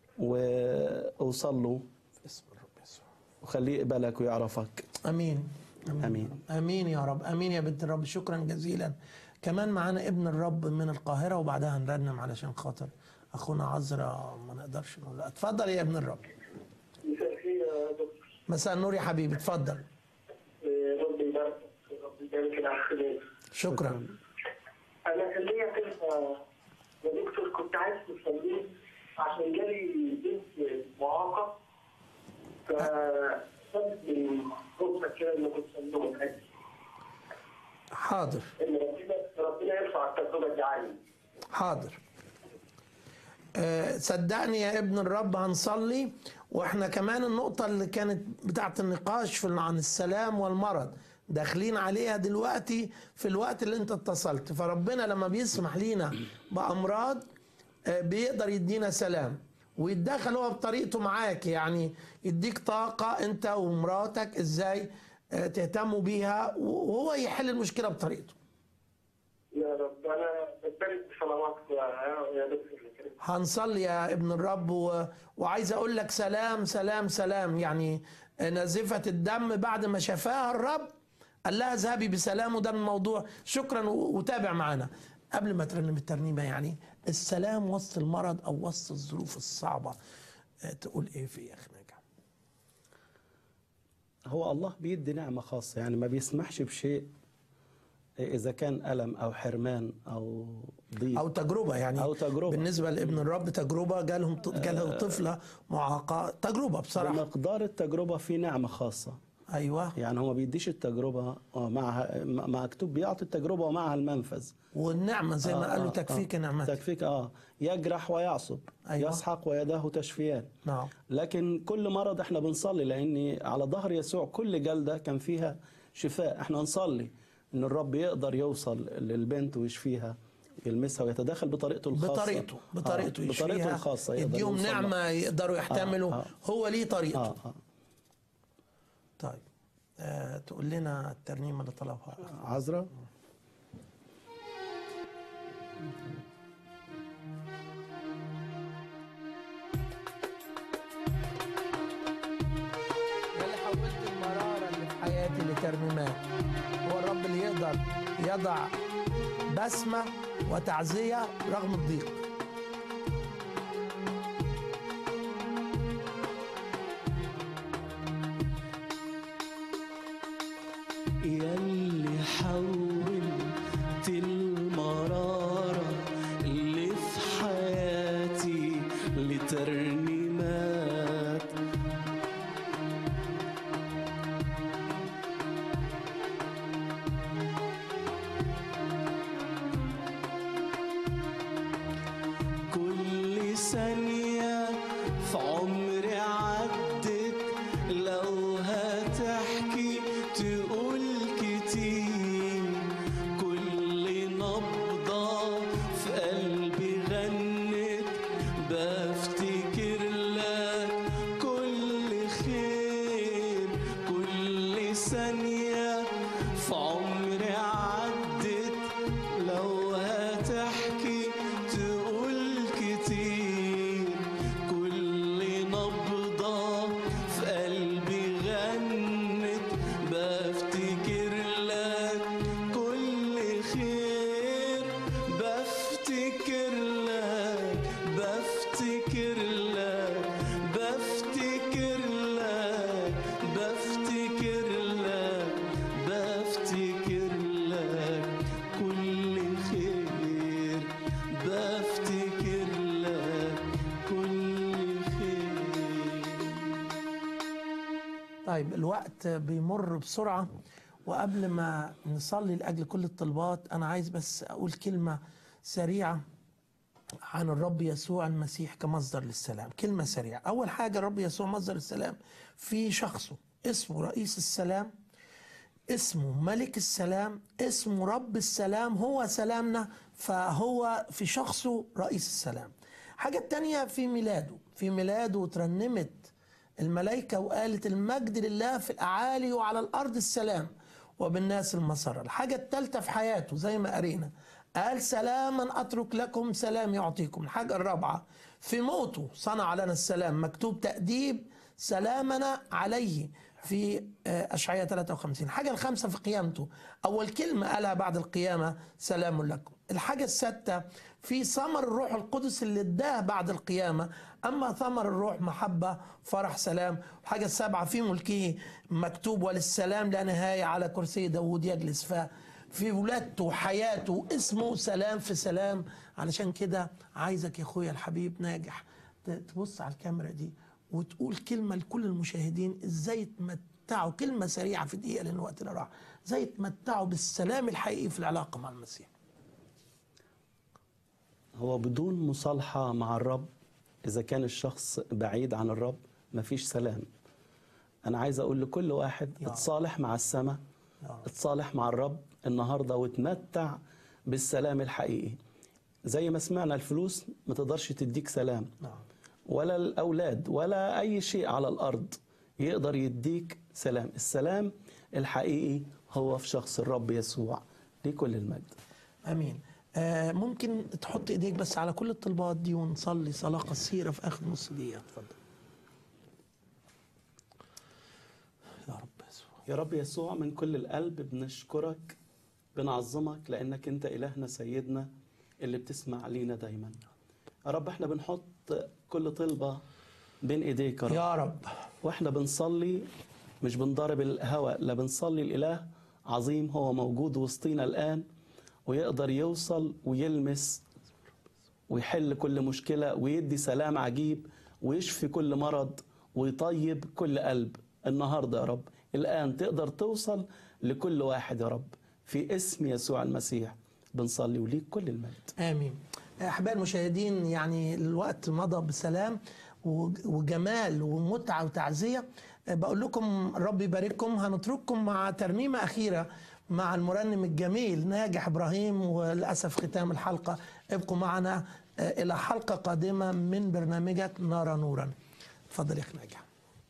وأوصل له وخليه يقبلك ويعرفك امين امين امين يا رب امين يا بنت الرب شكرا جزيلا كمان معانا ابن الرب من القاهره وبعدها نرنم علشان خاطر اخونا عذرا ما نقدرش نقول لا. اتفضل يا ابن الرب مساء الخير يا دكتور مساء النور يا حبيبي اتفضل آه، ربي يبارك ربي يبارك الاخ ليا. شكرا انا كان ليا كلمه يا دكتور كنت عايز تصلي عشان جالي بنت معاقه فصلت من فتره كده اللي كنت صليهم حاضر ان ربنا ربنا يرفع التجربه دي عني حاضر آه، صدقني يا ابن الرب هنصلي واحنا كمان النقطة اللي كانت بتاعت النقاش في عن السلام والمرض داخلين عليها دلوقتي في الوقت اللي انت اتصلت فربنا لما بيسمح لينا بأمراض آه، بيقدر يدينا سلام ويتدخل هو بطريقته معاك يعني يديك طاقة انت ومراتك ازاي آه، تهتموا بيها وهو يحل المشكلة بطريقته يا رب انا بتبارك بصلواتك يا يا دكتور الكريم هنصلي يا ابن الرب و... وعايز اقول لك سلام سلام سلام يعني نازفة الدم بعد ما شفاها الرب قال لها اذهبي بسلام وده الموضوع شكرا و- وتابع معانا قبل ما ترنم الترنيمة يعني السلام وسط المرض او وسط الظروف الصعبة آه، تقول ايه في يا اخي نجا هو الله بيدي نعمة خاصة يعني ما بيسمحش بشيء إذا كان ألم أو حرمان أو ضيق او تجربة يعني أو تجربة بالنسبة لابن الرب تجربة جالهم جالها طفلة معاقة تجربة بصراحة بمقدار التجربة في نعمة خاصة ايوه يعني هو ما بيديش التجربة معها مع مكتوب بيعطي التجربة ومعها المنفذ والنعمة زي ما قالوا تكفيك نعمتك تكفيك اه يجرح ويعصب أيوة. يسحق ويداه تشفيان نعم لكن كل مرض احنا بنصلي لان على ظهر يسوع كل جلده كان فيها شفاء احنا نصلي ان الرب يقدر يوصل للبنت ويشفيها يلمسها ويتدخل بطريقته الخاصه بطريقته بطريقته آه بطريقته يشفيها الخاصه يقدر يديهم يوصل لها. نعمة يقدروا يحتملوا آه، آه. هو ليه طريقته آه، آه. طيب آه تقول لنا الترنيمة اللي طلبها عذرا يا اللي حولت المرارة اللي في حياتي لترنيمات هو الرب اللي يقدر يضع بسمة وتعزية رغم الضيق ياللي حولت المرارة اللي في حياتي لترنيمات كل ثانية في عمري عدت لو هتحكي تقول كتير كل نبضة في قلبي غنت بفتكر لك كل خير كل ثانية في عمري عدت لو هتحكي تقول كتير كل نبضة في قلبي غنت بفتكر لك كل خير بفتكر لك بفتكر لك بفتكر لك بفتكر لك بفتكر لك كل خير بفتكر لك كل خير طيب الوقت بيمر بسرعة وقبل ما نصلي لأجل كل الطلبات أنا عايز بس أقول كلمة سريعة عن الرب يسوع المسيح كمصدر للسلام كلمة سريعة أول حاجة الرب يسوع مصدر السلام في شخصه اسمه رئيس السلام اسمه ملك السلام اسمه رب السلام هو سلامنا فهو في شخصه رئيس السلام حاجة التانية في ميلاده في ميلاده ترنمت الملائكة وقالت المجد لله في الأعالي وعلى الأرض السلام وبالناس المسرة الحاجة الثالثة في حياته زي ما قرينا قال سلاما أترك لكم سلام يعطيكم الحاجة الرابعة في موته صنع لنا السلام مكتوب تأديب سلامنا عليه في آه، أشعية 53 الحاجة الخامسة في قيامته أول كلمة قالها بعد القيامة سلام لكم الحاجة السادسة في ثمر الروح القدس اللي اداه بعد القيامة أما ثمر الروح محبة فرح سلام الحاجة السابعة في ملكه مكتوب وللسلام لا نهاية على كرسي داود يجلس ف في ولادته وحياته اسمه سلام في سلام علشان كده عايزك يا اخويا الحبيب ناجح ت- تبص على الكاميرا دي وتقول كلمة لكل المشاهدين ازاي يتمتعوا كلمة سريعة في دقيقة لأن وقتنا راح ازاي يتمتعوا بالسلام الحقيقي في العلاقة مع المسيح هو بدون مصالحة مع الرب إذا كان الشخص بعيد عن الرب مفيش سلام أنا عايز أقول لكل واحد اتصالح مع السماء اتصالح مع الرب النهاردة وتمتع بالسلام الحقيقي زي ما سمعنا الفلوس ما تقدرش تديك سلام ولا الأولاد ولا أي شيء على الأرض يقدر يديك سلام السلام الحقيقي هو في شخص الرب يسوع لكل المجد امين آه ممكن تحط ايديك بس على كل الطلبات دي ونصلي صلاه قصيره في اخر نص دقيقه اتفضل يا رب يسوع من كل القلب بنشكرك بنعظمك لأنك أنت إلهنا سيدنا اللي بتسمع لينا دايما يا رب احنا بنحط كل طلبة بين إيديك يا رب, يا رب. واحنا بنصلي مش بنضرب الهوى لا بنصلي الإله عظيم هو موجود وسطينا الآن ويقدر يوصل ويلمس ويحل كل مشكلة ويدي سلام عجيب ويشفي كل مرض ويطيب كل قلب النهاردة يا رب الآن تقدر توصل لكل واحد يا رب في اسم يسوع المسيح بنصلي وليك كل المجد امين احبائي المشاهدين يعني الوقت مضى بسلام وج- وجمال ومتعه وتعزيه بقول لكم رب يبارككم هنترككم مع ترنيمه اخيره مع المرنم الجميل ناجح ابراهيم وللاسف ختام الحلقه ابقوا معنا آه، الى حلقه قادمه من برنامجك نرى نورا اتفضل يا اخي ناجح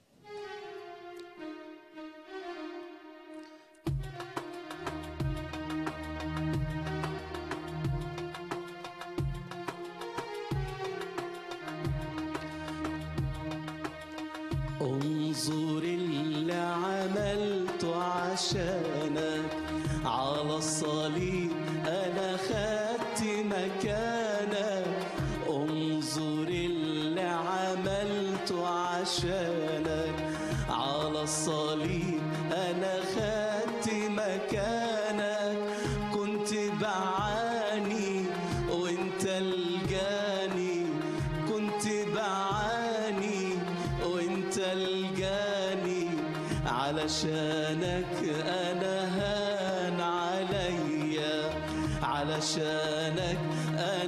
انظر اللي عملته عشانك على الصليب انا خدت مكانك انظر اللي عملته عشانك على الصليب انا خدت مكانك كنت بعاني وانت الجاني كنت بعاني وانت الجاني علشانك انا هان عليا علشانك